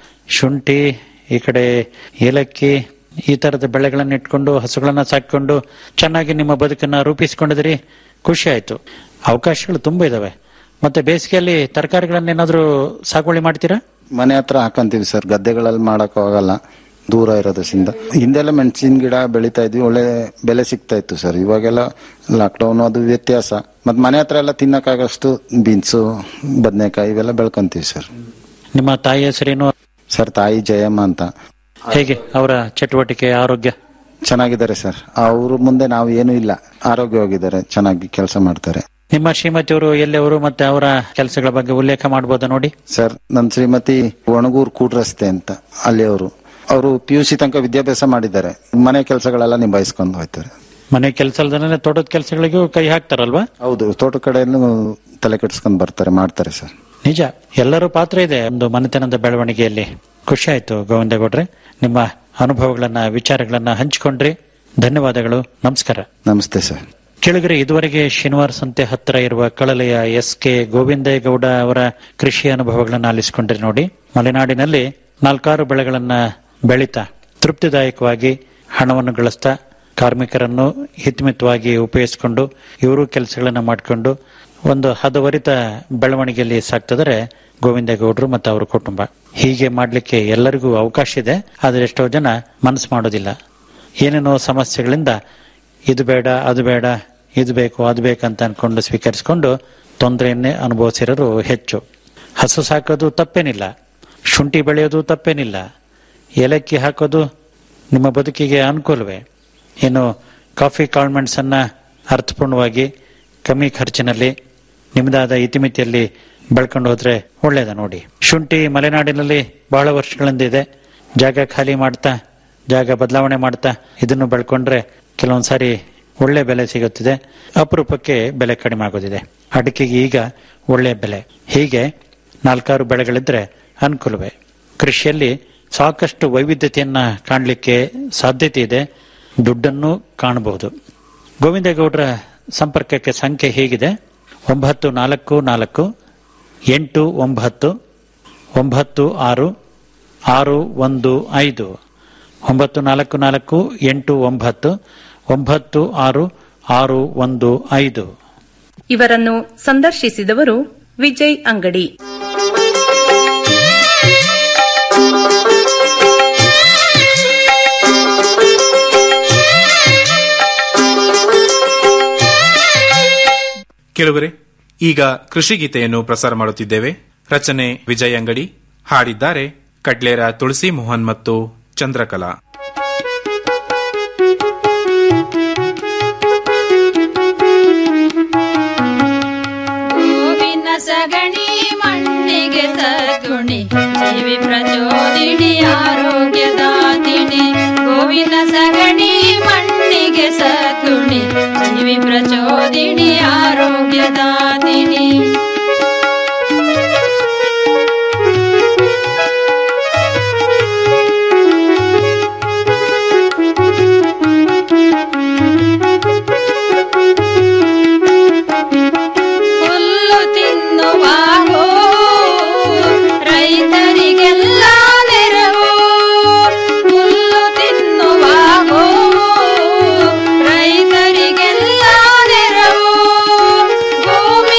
ಶುಂಠಿ ಈ ಕಡೆ ಏಲಕ್ಕಿ ಈ ತರದ ಬೆಳೆಗಳನ್ನ ಇಟ್ಕೊಂಡು ಹಸುಗಳನ್ನ ಸಾಕೊಂಡು ಚೆನ್ನಾಗಿ ನಿಮ್ಮ ಬದುಕನ್ನ ರೂಪಿಸಿಕೊಂಡಿದ್ರಿ ಖುಷಿ ಆಯ್ತು ಅವಕಾಶಗಳು ತುಂಬಾ ಇದಾವೆ ಮತ್ತೆ ಬೇಸಿಗೆಯಲ್ಲಿ ತರಕಾರಿಗಳನ್ನೇನಾದ್ರೂ ಸಾಗುವಳಿ ಮಾಡ್ತೀರಾ ಮನೆ ಹತ್ರ ಹಾಕಂತೀವಿ ಸರ್ ಗದ್ದೆಗಳಲ್ಲಿ ಮಾಡಕ್ ಹೋಗಲ್ಲ ದೂರ ಇರೋದ್ರಿಂದ ಹಿಂದೆಲ್ಲ ಮೆಣಸಿನ ಗಿಡ ಬೆಳಿತಾ ಇದ್ವಿ ಒಳ್ಳೆ ಬೆಲೆ ಸಿಗ್ತಾ ಇತ್ತು ಸರ್ ಇವಾಗೆಲ್ಲ ಲಾಕ್ಡೌನ್ ಅದು ವ್ಯತ್ಯಾಸ ಮತ್ ಮನೆ ಹತ್ರ ಎಲ್ಲ ತಿನ್ನಕ್ಕಾಗಷ್ಟು ಬೀನ್ಸು ಬದನೆಕಾಯಿ ಇವೆಲ್ಲ ಬೆಳ್ಕೊಂತೀವಿ ಸರ್ ನಿಮ್ಮ ತಾಯಿ ಹೆಸರೇನು ಸರ್ ತಾಯಿ ಜಯಮ್ಮ ಅಂತ ಹೇಗೆ ಅವರ ಚಟುವಟಿಕೆ ಆರೋಗ್ಯ ಚೆನ್ನಾಗಿದ್ದಾರೆ ಸರ್ ಅವ್ರ ಮುಂದೆ ನಾವು ಏನೂ ಇಲ್ಲ ಆರೋಗ್ಯವಾಗಿದ್ದಾರೆ ಚೆನ್ನಾಗಿ ಕೆಲಸ ಮಾಡ್ತಾರೆ ನಿಮ್ಮ ಶ್ರೀಮತಿಯವರು ಎಲ್ಲಿಯವರು ಮತ್ತೆ ಅವರ ಕೆಲಸಗಳ ಬಗ್ಗೆ ಉಲ್ಲೇಖ ಮಾಡಬಹುದಾ ನೋಡಿ ಸರ್ ನನ್ನ ಶ್ರೀಮತಿ ಒಣಗೂರ್ ಕೂಡ್ ರಸ್ತೆ ಅಂತ ಅಲ್ಲಿ ಅವರು ಅವರು ಪಿ ಯು ಸಿ ತನಕ ವಿದ್ಯಾಭ್ಯಾಸ ಮಾಡಿದ್ದಾರೆ ಮನೆ ಕೆಲಸಗಳೆಲ್ಲ ನಿಭಾಯಿಸ್ಕೊಂಡು ಹೋಗ್ತಾರೆ ಮನೆ ಕೆಲಸ ಅಲ್ದೇ ತೋಟದ ಕೆಲಸಗಳಿಗೂ ಕೈ ಹಾಕ್ತಾರಲ್ವಾ ಹೌದು ತೋಟ ಕಡೆಯನ್ನು ತಲೆ ಕೆಡಿಸ್ಕೊಂಡು ಬರ್ತಾರೆ ಮಾಡ್ತಾರೆ ಸರ್ ನಿಜ ಎಲ್ಲರೂ ಪಾತ್ರ ಇದೆ ಒಂದು ಮನೆತನದ ಬೆಳವಣಿಗೆಯಲ್ಲಿ ಖುಷಿ ಆಯ್ತು ಗೋವಿಂದಗೌಡ್ರೆ ನಿಮ್ಮ ಅನುಭವಗಳನ್ನ ವಿಚಾರಗಳನ್ನ ಹಂಚಿಕೊಂಡ್ರಿ ಧನ್ಯವಾದಗಳು ನಮಸ್ಕಾರ ನಮಸ್ತೆ ಸರ್ ಕೆಳಗರೆ ಇದುವರೆಗೆ ಶನಿವಾರ ಸಂತೆ ಹತ್ತಿರ ಇರುವ ಕಳಲೆಯ ಎಸ್ ಕೆ ಗೋವಿಂದೇಗೌಡ ಅವರ ಕೃಷಿ ಅನುಭವಗಳನ್ನು ಆಲಿಸಿಕೊಂಡ್ರಿ ನೋಡಿ ಮಲೆನಾಡಿನಲ್ಲಿ ನಾಲ್ಕಾರು ಬೆಳೆಗಳನ್ನ ಬೆಳೀತಾ ತೃಪ್ತಿದಾಯಕವಾಗಿ ಹಣವನ್ನು ಗಳಿಸ್ತಾ ಕಾರ್ಮಿಕರನ್ನು ಹಿತಮಿತವಾಗಿ ಉಪಯೋಗಿಸಿಕೊಂಡು ಇವರು ಕೆಲಸಗಳನ್ನ ಮಾಡಿಕೊಂಡು ಒಂದು ಹದವರಿತ ಬೆಳವಣಿಗೆಯಲ್ಲಿ ಸಾಕ್ತಿದ್ದಾರೆ ಗೋವಿಂದೇಗೌಡರು ಮತ್ತು ಅವರ ಕುಟುಂಬ ಹೀಗೆ ಮಾಡಲಿಕ್ಕೆ ಎಲ್ಲರಿಗೂ ಅವಕಾಶ ಇದೆ ಆದರೆ ಎಷ್ಟೋ ಜನ ಮನಸ್ಸು ಮಾಡೋದಿಲ್ಲ ಏನೇನೋ ಸಮಸ್ಯೆಗಳಿಂದ ಇದು ಬೇಡ ಅದು ಬೇಡ ಇದು ಬೇಕು ಅದು ಬೇಕಂತ ಅನ್ಕೊಂಡು ಸ್ವೀಕರಿಸಿಕೊಂಡು ತೊಂದರೆಯನ್ನೇ ಅನುಭವಿಸಿರೋರು ಹೆಚ್ಚು ಹಸು ಸಾಕೋದು ತಪ್ಪೇನಿಲ್ಲ ಶುಂಠಿ ಬೆಳೆಯೋದು ತಪ್ಪೇನಿಲ್ಲ ಏಲಕ್ಕಿ ಹಾಕೋದು ನಿಮ್ಮ ಬದುಕಿಗೆ ಅನುಕೂಲವೇ ಇನ್ನು ಕಾಫಿ ಕಾಳ್ಮೆಣ್ಸನ್ನ ಅರ್ಥಪೂರ್ಣವಾಗಿ ಕಮ್ಮಿ ಖರ್ಚಿನಲ್ಲಿ ನಿಮ್ಮದಾದ ಇತಿಮಿತಿಯಲ್ಲಿ ಬೆಳ್ಕೊಂಡು ಹೋದ್ರೆ ಒಳ್ಳೇದ ನೋಡಿ ಶುಂಠಿ ಮಲೆನಾಡಿನಲ್ಲಿ ಬಹಳ ವರ್ಷಗಳಿಂದ ಇದೆ ಜಾಗ ಖಾಲಿ ಮಾಡ್ತಾ ಜಾಗ ಬದಲಾವಣೆ ಮಾಡ್ತಾ ಇದನ್ನು ಬೆಳ್ಕೊಂಡ್ರೆ ಕೆಲವೊಂದ್ ಸಾರಿ ಒಳ್ಳೆ ಬೆಲೆ ಸಿಗುತ್ತಿದೆ ಅಪರೂಪಕ್ಕೆ ಬೆಲೆ ಕಡಿಮೆ ಆಗೋದಿದೆ ಅಡಿಕೆಗೆ ಈಗ ಒಳ್ಳೆ ಬೆಲೆ ಹೀಗೆ ನಾಲ್ಕಾರು ಬೆಳೆಗಳಿದ್ರೆ ಅನುಕೂಲವೇ ಕೃಷಿಯಲ್ಲಿ ಸಾಕಷ್ಟು ವೈವಿಧ್ಯತೆಯನ್ನ ಕಾಣಲಿಕ್ಕೆ ಸಾಧ್ಯತೆ ಇದೆ ದುಡ್ಡನ್ನು ಕಾಣಬಹುದು ಗೋವಿಂದೇಗೌಡರ ಸಂಪರ್ಕಕ್ಕೆ ಸಂಖ್ಯೆ ಹೀಗಿದೆ ಒಂಬತ್ತು ನಾಲ್ಕು ನಾಲ್ಕು ಎಂಟು ಒಂಬತ್ತು ಒಂಬತ್ತು ಆರು ಆರು ಒಂದು ಐದು ಒಂಬತ್ತು ನಾಲ್ಕು ನಾಲ್ಕು ಎಂಟು ಒಂಬತ್ತು ಒಂಬತ್ತು ಆರು ಆರು ಒಂದು ಐದು ಇವರನ್ನು ಸಂದರ್ಶಿಸಿದವರು ವಿಜಯ್ ಅಂಗಡಿ ಕೆಲವರೇ ಈಗ ಕೃಷಿ ಗೀತೆಯನ್ನು ಪ್ರಸಾರ ಮಾಡುತ್ತಿದ್ದೇವೆ ರಚನೆ ವಿಜಯ್ ಅಂಗಡಿ ಹಾಡಿದ್ದಾರೆ ಕಡ್ಲೇರ ತುಳಸಿ ಮೋಹನ್ ಮತ್ತು ಚಂದ್ರಕಲಾ ಗೋವಿನ ಸಗಣಿ ಮಣ್ಣಿಗೆ ಸದ್ಗುಣಿ ಜೀವಿ ಪ್ರಚೋದಿನಿ ಆರೋಗ್ಯದಾತಿನಿ ಗೋವಿನ ಸಗಣಿ ಮಣ್ಣಿಗೆ ಸದ್ಗುಣಿ ಜೀವಿ ಪ್ರಚೋದಿನಿ ಆರೋಗ್ಯದಾತಿನಿ ಹುಲ್ಲು ತಿನ್ನುವಾಗೋ ರೈತರಿಗೆಲ್ಲ ನೆರವು ಹುಲ್ಲು ತಿನ್ನುವಾಗೋ ರೈತರಿಗೆಲ್ಲ ನೆರವು ಭೂಮಿ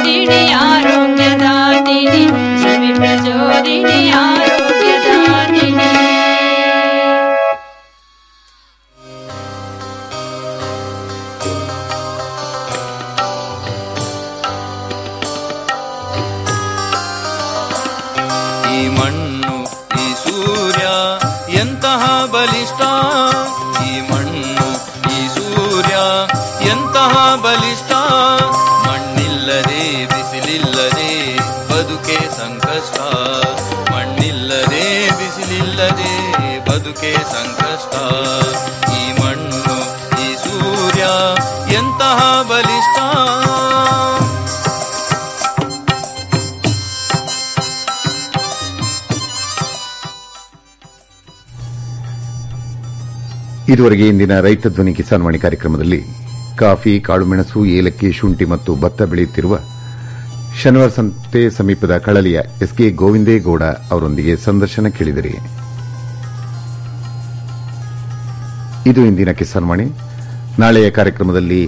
ಪ್ರಚೋದಿನಿ ಆರೋಗ್ಯದಾತಿನಿ ಶಿವಿ ಪ್ರಚೋದಿನಿ ಆರೋಗ್ಯದಾತಿನಿ ಈ ಮಣ್ಣು ಈ ಸೂರ್ಯ ಎಂತಹ ಬಲಿಷ್ಠ ಈ ಮಣ್ಣು ಈ ಸೂರ್ಯ ಎಂತಹ ಬಲಿಷ್ಠ ಮಣ್ಣಿಲ್ಲದೆ ಬಿಸಿಲಿಲ್ಲದೆ ಬದುಕೆ ಸಂಕಷ್ಟ ಮಣ್ಣಿಲ್ಲದೆ ಬಿಸಿಲಿಲ್ಲದೆ ಬದುಕೆ ಸಂಕಷ್ಟ ಈ ಮಣ್ಣು ಈ ಸೂರ್ಯ ಎಂತಹ ಬಲಿಷ್ಠ ಇದುವರೆಗೆ ಇಂದಿನ ರೈತ ಧ್ವನಿ ಕಿಸಾನ್ ವಾಣಿ ಕಾರ್ಯಕ್ರಮದಲ್ಲಿ ಕಾಫಿ ಕಾಳುಮೆಣಸು ಏಲಕ್ಕಿ ಶುಂಠಿ ಮತ್ತು ಭತ್ತ ಬೆಳೆಯುತ್ತಿರುವ ಶನಿವಾರ ಸಂತೆ ಸಮೀಪದ ಕಳಲಿಯ ಎಸ್ಕೆ ಗೋವಿಂದೇಗೌಡ ಅವರೊಂದಿಗೆ ಸಂದರ್ಶನ ಕೇಳಿದಿರಿ ಇದು ಇಂದಿನ ಕಿಸಾನ್ ವಾಣಿ ನಾಳೆಯ ಕಾರ್ಯಕ್ರಮದಲ್ಲಿ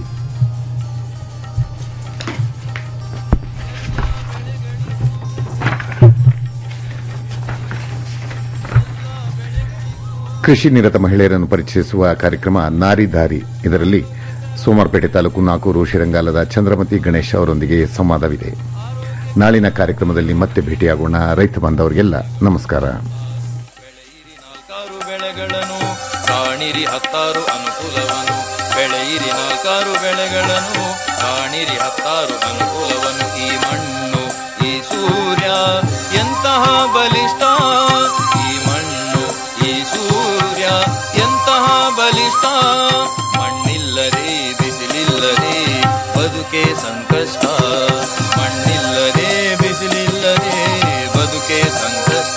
ಕೃಷಿ ನಿರತ ಮಹಿಳೆಯರನ್ನು ಪರಿಚಯಿಸುವ ಕಾರ್ಯಕ್ರಮ ನಾರಿ ದಾರಿ ಇದರಲ್ಲಿ ಸೋಮವಾರಪೇಟೆ ತಾಲೂಕು ನಾಕೂರು ಶ್ರೀರಂಗಾಲದ ಚಂದ್ರಮತಿ ಗಣೇಶ್ ಅವರೊಂದಿಗೆ ಸಂವಾದವಿದೆ ನಾಳಿನ ಕಾರ್ಯಕ್ರಮದಲ್ಲಿ ಮತ್ತೆ ಭೇಟಿಯಾಗೋಣ ರೈತ ಬಾಂಧವರಿಗೆಲ್ಲ ನಮಸ್ಕಾರ ನಾಲ್ಕಾರು ಬೆಳೆಗಳನ್ನು ಕಾಣಿರಿ ಹತ್ತಾರು ಅನುಕೂಲವನ್ನು ಬೆಳೆಯಿರಿ ನಾಲ್ಕಾರು ಬೆಳೆಗಳನ್ನು ಕಾಣಿರಿ ಹತ್ತಾರು ಅನುಕೂಲವನ್ನು ಈ ಮಣ್ಣು ಈ ಸೂರ್ಯ ಎಂತಹ ಬಲಿಷ್ಠ ಈ ಮಣ್ಣು ಈ ಸೂರ್ಯ ಎಂತಹ ಬಲಿಷ್ಠ ಮಣ್ಣಿಲ್ಲದೆ ಬಿಸಿಲಿಲ್ಲದೆ ಬದುಕೆ ಸಂಕಷ್ಟ ಮಣ್ಣಿಲ್ಲದೆ ಬಿಸಿಲಿಲ್ಲದೆ ಬದುಕೆ ಸಂಕಷ್ಟ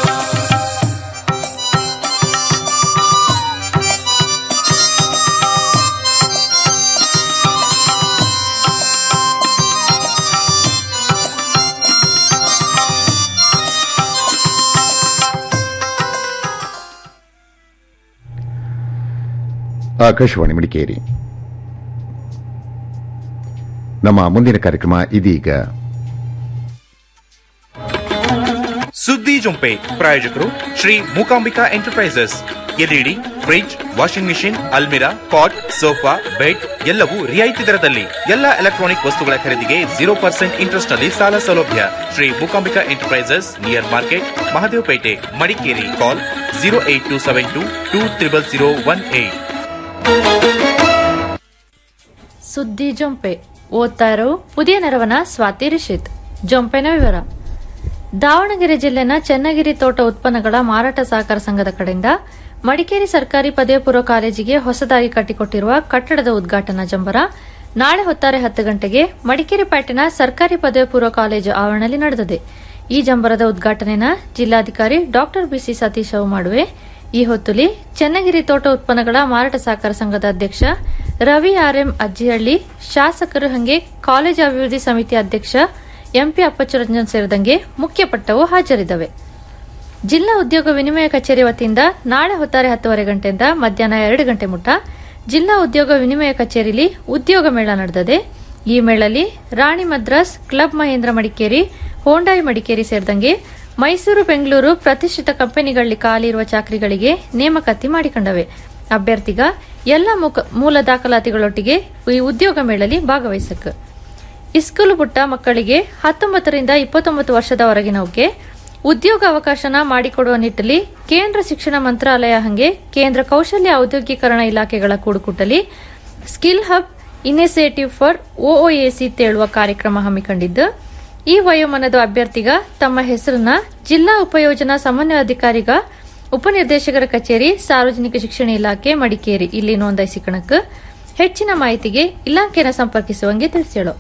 ಆಕಾಶವಾಣಿ ಮಡಿಕೇರಿ ನಮ್ಮ ಮುಂದಿನ ಕಾರ್ಯಕ್ರಮ ಇದೀಗ ಸುದ್ದಿ ಜೊಂಪೆ ಪ್ರಾಯೋಜಕರು Shri Mookambika enterprises LED fridge washing machine ಅಲ್ಮಿರಾ ಕಾಟ್ ಸೋಫಾ ಬೆಡ್ ಎಲ್ಲವೂ ರಿಯಾಯಿತಿ ದರದಲ್ಲಿ ಎಲ್ಲ ಎಲೆಕ್ಟ್ರಾನಿಕ್ ವಸ್ತುಗಳ ಖರೀದಿಗೆ ಜೀರೋ ಪರ್ಸೆಂಟ್ ಇಂಟ್ರೆಸ್ಟ್ ನಲ್ಲಿ ಸಾಲ ಸೌಲಭ್ಯ Shri Mookambika enterprises near market Mahadevapete Madikeri call zero eight two seven two two triple zero one eight ಸುದ್ದಿ ಜೊಂಪೆ ಓದ್ತಾ ಇರೋ ಪುದಿಯ ನೆರವನ ಸ್ವಾತಿ ರಿಷಿತ್ ಜೊಂಪೆನ ವಿವರ ದಾವಣಗೆರೆ ಜಿಲ್ಲೆನ ಚೆನ್ನಗಿರಿ ತೋಟ ಉತ್ಪನ್ನಗಳ ಮಾರಾಟ ಸಹಕಾರ ಸಂಘದ ಕಡೆಯಿಂದ ಮಡಿಕೇರಿ ಸರ್ಕಾರಿ ಪದವಿ ಪೂರ್ವ ಕಾಲೇಜಿಗೆ ಹೊಸದಾಗಿ ಕಟ್ಟಿಕೊಟ್ಟಿರುವ ಕಟ್ಟಡದ ಉದ್ಘಾಟನಾ ಜಂಬರ ನಾಳೆ ಹೊತ್ತಾರೆ ಹತ್ತು ಗಂಟೆಗೆ ಮಡಿಕೇರಿ ಪೇಟೆನ ಸರ್ಕಾರಿ ಪದವಿ ಪೂರ್ವ ಕಾಲೇಜು ಆವರಣದಲ್ಲಿ ನಡೆದಿದೆ ಈ ಜಂಬರದ ಉದ್ಘಾಟನೆನ ಜಿಲ್ಲಾಧಿಕಾರಿ ಡಾ ಬಿಸಿ ಸತೀಶ್ ಅವು ಮಾಡುವೆ ಈ ಹೊತ್ತುಲಿ ಚೆನ್ನಗಿರಿ ತೋಟ ಉತ್ಪನ್ನಗಳ ಮಾರಾಟ ಸಹಕಾರ ಸಂಘದ ಅಧ್ಯಕ್ಷ ರವಿ ಆರ್ಎಂ ಅಜ್ಜಿಹಳ್ಳಿ ಶಾಸಕರು ಹಂಗೆ ಕಾಲೇಜು ಅಭಿವೃದ್ಧಿ ಸಮಿತಿ ಅಧ್ಯಕ್ಷ ಎಂಪಿ ಅಪ್ಪಚ್ಚುರಂಜನ್ ಸೇರಿದಂಗೆ ಮುಖ್ಯ ಪಟ್ಟವು ಹಾಜರಿದ್ದವೆ ಜಿಲ್ಲಾ ಉದ್ಯೋಗ ವಿನಿಮಯ ಕಚೇರಿ ವತಿಯಿಂದ ನಾಳೆ ಹೊತ್ತಾರೆ ಹತ್ತುವರೆ ಗಂಟೆಯಿಂದ ಮಧ್ಯಾಹ್ನ ಎರಡು ಗಂಟೆ ಮುಟ್ಟ ಜಿಲ್ಲಾ ಉದ್ಯೋಗ ವಿನಿಮಯ ಕಚೇರಿಲಿ ಉದ್ಯೋಗ ಮೇಳ ನಡೆದಿದೆ ಈ ಮೇಳಲ್ಲಿ ರಾಣಿ ಮದ್ರಾಸ್ ಕ್ಲಬ್ ಮಹೇಂದ್ರ ಮಡಿಕೇರಿ ಹೋಂಡಾಯಿ ಮಡಿಕೇರಿ ಸೇರಿದಂಗೆ ಮೈಸೂರು ಬೆಂಗಳೂರು ಪ್ರತಿಷ್ಠಿತ ಕಂಪನಿಗಳಲ್ಲಿ ಖಾಲಿ ಇರುವ ಚಾಕರಿಗಳಿಗೆ ನೇಮಕಾತಿ ಮಾಡಿಕೊಂಡವೆ ಅಭ್ಯರ್ಥಿಗ ಎಲ್ಲ ಮುಖ- ಮೂಲ ದಾಖಲಾತಿಗಳೊಟ್ಟಿಗೆ ಈ ಉದ್ಯೋಗ ಮೇಳಲ್ಲಿ ಭಾಗವಹಿಸಕ್ ಇಸ್ಕೂಲು ಪುಟ್ಟ ಮಕ್ಕಳಿಗೆ ಹತ್ತೊಂಬತ್ತರಿಂದ ಇಪ್ಪತ್ತೊಂಬತ್ತು ವರ್ಷದವರೆಗಿನವಕ್ಕೆ ಉದ್ಯೋಗ ಅವಕಾಶನ ಮಾಡಿಕೊಡುವ ನಿಟ್ಟಲ್ಲಿ ಕೇಂದ್ರ ಶಿಕ್ಷಣ ಮಂತ್ರಾಲಯ ಹಂಗೆ ಕೇಂದ್ರ ಕೌಶಲ್ಯ ಔದ್ಯೋಗೀಕರಣ ಇಲಾಖೆಗಳ ಕೂಡುಕುಟಲಿ skill hub initiative for OOSC ತೇಳುವ ಕಾರ್ಯಕ್ರಮ ಹಮ್ಮಿಕೊಂಡಿದ್ದು ಈ ವಯೋಮಾನದ ಅಭ್ಯರ್ಥಿಗ ತಮ್ಮ ಹೆಸರನ್ನ ಜಿಲ್ಲಾ ಉಪಯೋಜನಾ ಸಮನ್ವಯಾಧಿಕಾರಿಗ ಉಪನಿರ್ದೇಶಕರ ಕಚೇರಿ ಸಾರ್ವಜನಿಕ ಶಿಕ್ಷಣ ಇಲಾಖೆ ಮಡಿಕೇರಿ ಇಲ್ಲಿ ನೋಂದಾಯಿಸಿಕಣಕ್ ಹೆಚ್ಚಿನ ಮಾಹಿತಿಗೆ ಇಲಾಖೆನ ಸಂಪರ್ಕಿಸುವಂಗೆ ತಿಳಿಸೇಳು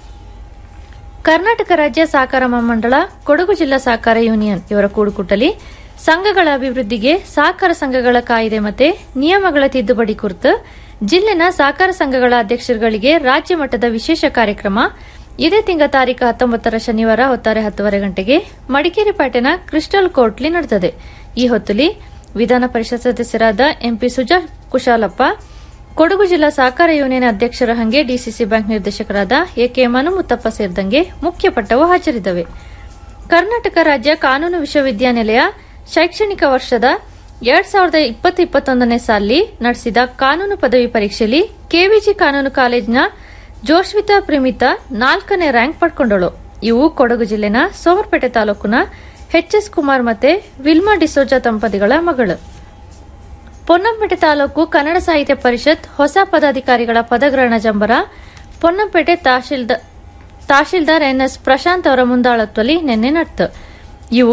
ಕರ್ನಾಟಕ ರಾಜ್ಯ ಸಹಕಾರ ಮಹಾಮಂಡಳ ಕೊಡಗು ಜಿಲ್ಲಾ ಸಹಕಾರ ಯೂನಿಯನ್ ಇವರ ಕೂಡುಕುಟಲಿ ಸಂಘಗಳ ಅಭಿವೃದ್ಧಿಗೆ ಸಹಕಾರ ಸಂಘಗಳ ಕಾಯ್ದೆ ಮತ್ತೆ ನಿಯಮಗಳ ತಿದ್ದುಪಡಿ ಕುರಿತು ಜಿಲ್ಲೆನ ಸಹಕಾರ ಸಂಘಗಳ ಅಧ್ಯಕ್ಷರುಗಳಿಗೆ ರಾಜ್ಯ ಮಟ್ಟದ ವಿಶೇಷ ಕಾರ್ಯಕ್ರಮ ಇದೇ ತಿಂಗಳ ತಾರೀಕು ಹತ್ತೊಂಬತ್ತರ ಶನಿವಾರ ಹೊತ್ತಾರೆ ಹತ್ತುವರೆ ಗಂಟೆಗೆ ಮಡಿಕೇರಿ ಪೇಟೆನ ಕ್ರಿಸ್ಟಲ್ ಕೋರ್ಟ್ಲಿ ನಡೆದಿದೆ ಈ ಹೊತ್ತುಲಿ ವಿಧಾನ ಪರಿಷತ್ ಸದಸ್ಯರಾದ ಎಂಪಿ ಸುಜಾ ಕುಶಾಲಪ್ಪ ಕೊಡಗು ಜಿಲ್ಲಾ ಸಹಕಾರ ಯೂನಿಯನ್ ಅಧ್ಯಕ್ಷರ ಹಂಗೆ ಡಿಸಿಸಿ ಬ್ಯಾಂಕ್ ನಿರ್ದೇಶಕರಾದ ಎಕೆ ಮನುಮುತ್ತಪ್ಪ ಸೇರಿದಂಗೆ ಮುಖ್ಯ ಪಟ್ಟವು ಹಾಜರಿದ್ದವೆ ಕರ್ನಾಟಕ ರಾಜ್ಯ ಕಾನೂನು ವಿಶ್ವವಿದ್ಯಾನಿಲಯ ಶೈಕ್ಷಣಿಕ ವರ್ಷದ ಎರಡ್ ಸಾವಿರದ ಇಪ್ಪತ್ತು ಇಪ್ಪತ್ತೊಂದನೇ ಸಾಲಿ ನಡೆಸಿದ ಕಾನೂನು ಪದವಿ ಪರೀಕ್ಷೆಯಲ್ಲಿ ಕೆವಿಜಿ ಕಾನೂನು ಕಾಲೇಜಿನ ಜೋಶ್ವಿತಾ ಪ್ರೇಮಿತಾ ನಾಲ್ಕನೇ ರ್ಯಾಂಕ್ ಪಡ್ಕೊಂಡಳು ಇವು ಕೊಡಗು ಜಿಲ್ಲೆನ ಸೋಮರ್ಪೇಟೆ ತಾಲೂಕಿನ ಎಚ್ಎಸ್ ಕುಮಾರ್ ಮತ್ತೆ ವಿಲ್ಮಾ ಡಿಸೋಜಾ ದಂಪತಿಗಳ ಮಗಳು ಪೊನ್ನಂಪೇಟೆ ತಾಲೂಕು ಕನ್ನಡ ಸಾಹಿತ್ಯ ಪರಿಷತ್ ಹೊಸ ಪದಾಧಿಕಾರಿಗಳ ಪದಗ್ರಹಣ ಜಂಬರ ಪೊನ್ನಂಪೇಟೆ ತಹಶೀಲ್ದಾರ್ ತಹಶೀಲ್ದಾರ್ ಎನ್ಎಸ್ ಪ್ರಶಾಂತ್ ಅವರ ಮುಂದಾಳತ್ವದಲ್ಲಿ ನಿನ್ನೆ ನಡೆತು ಇವು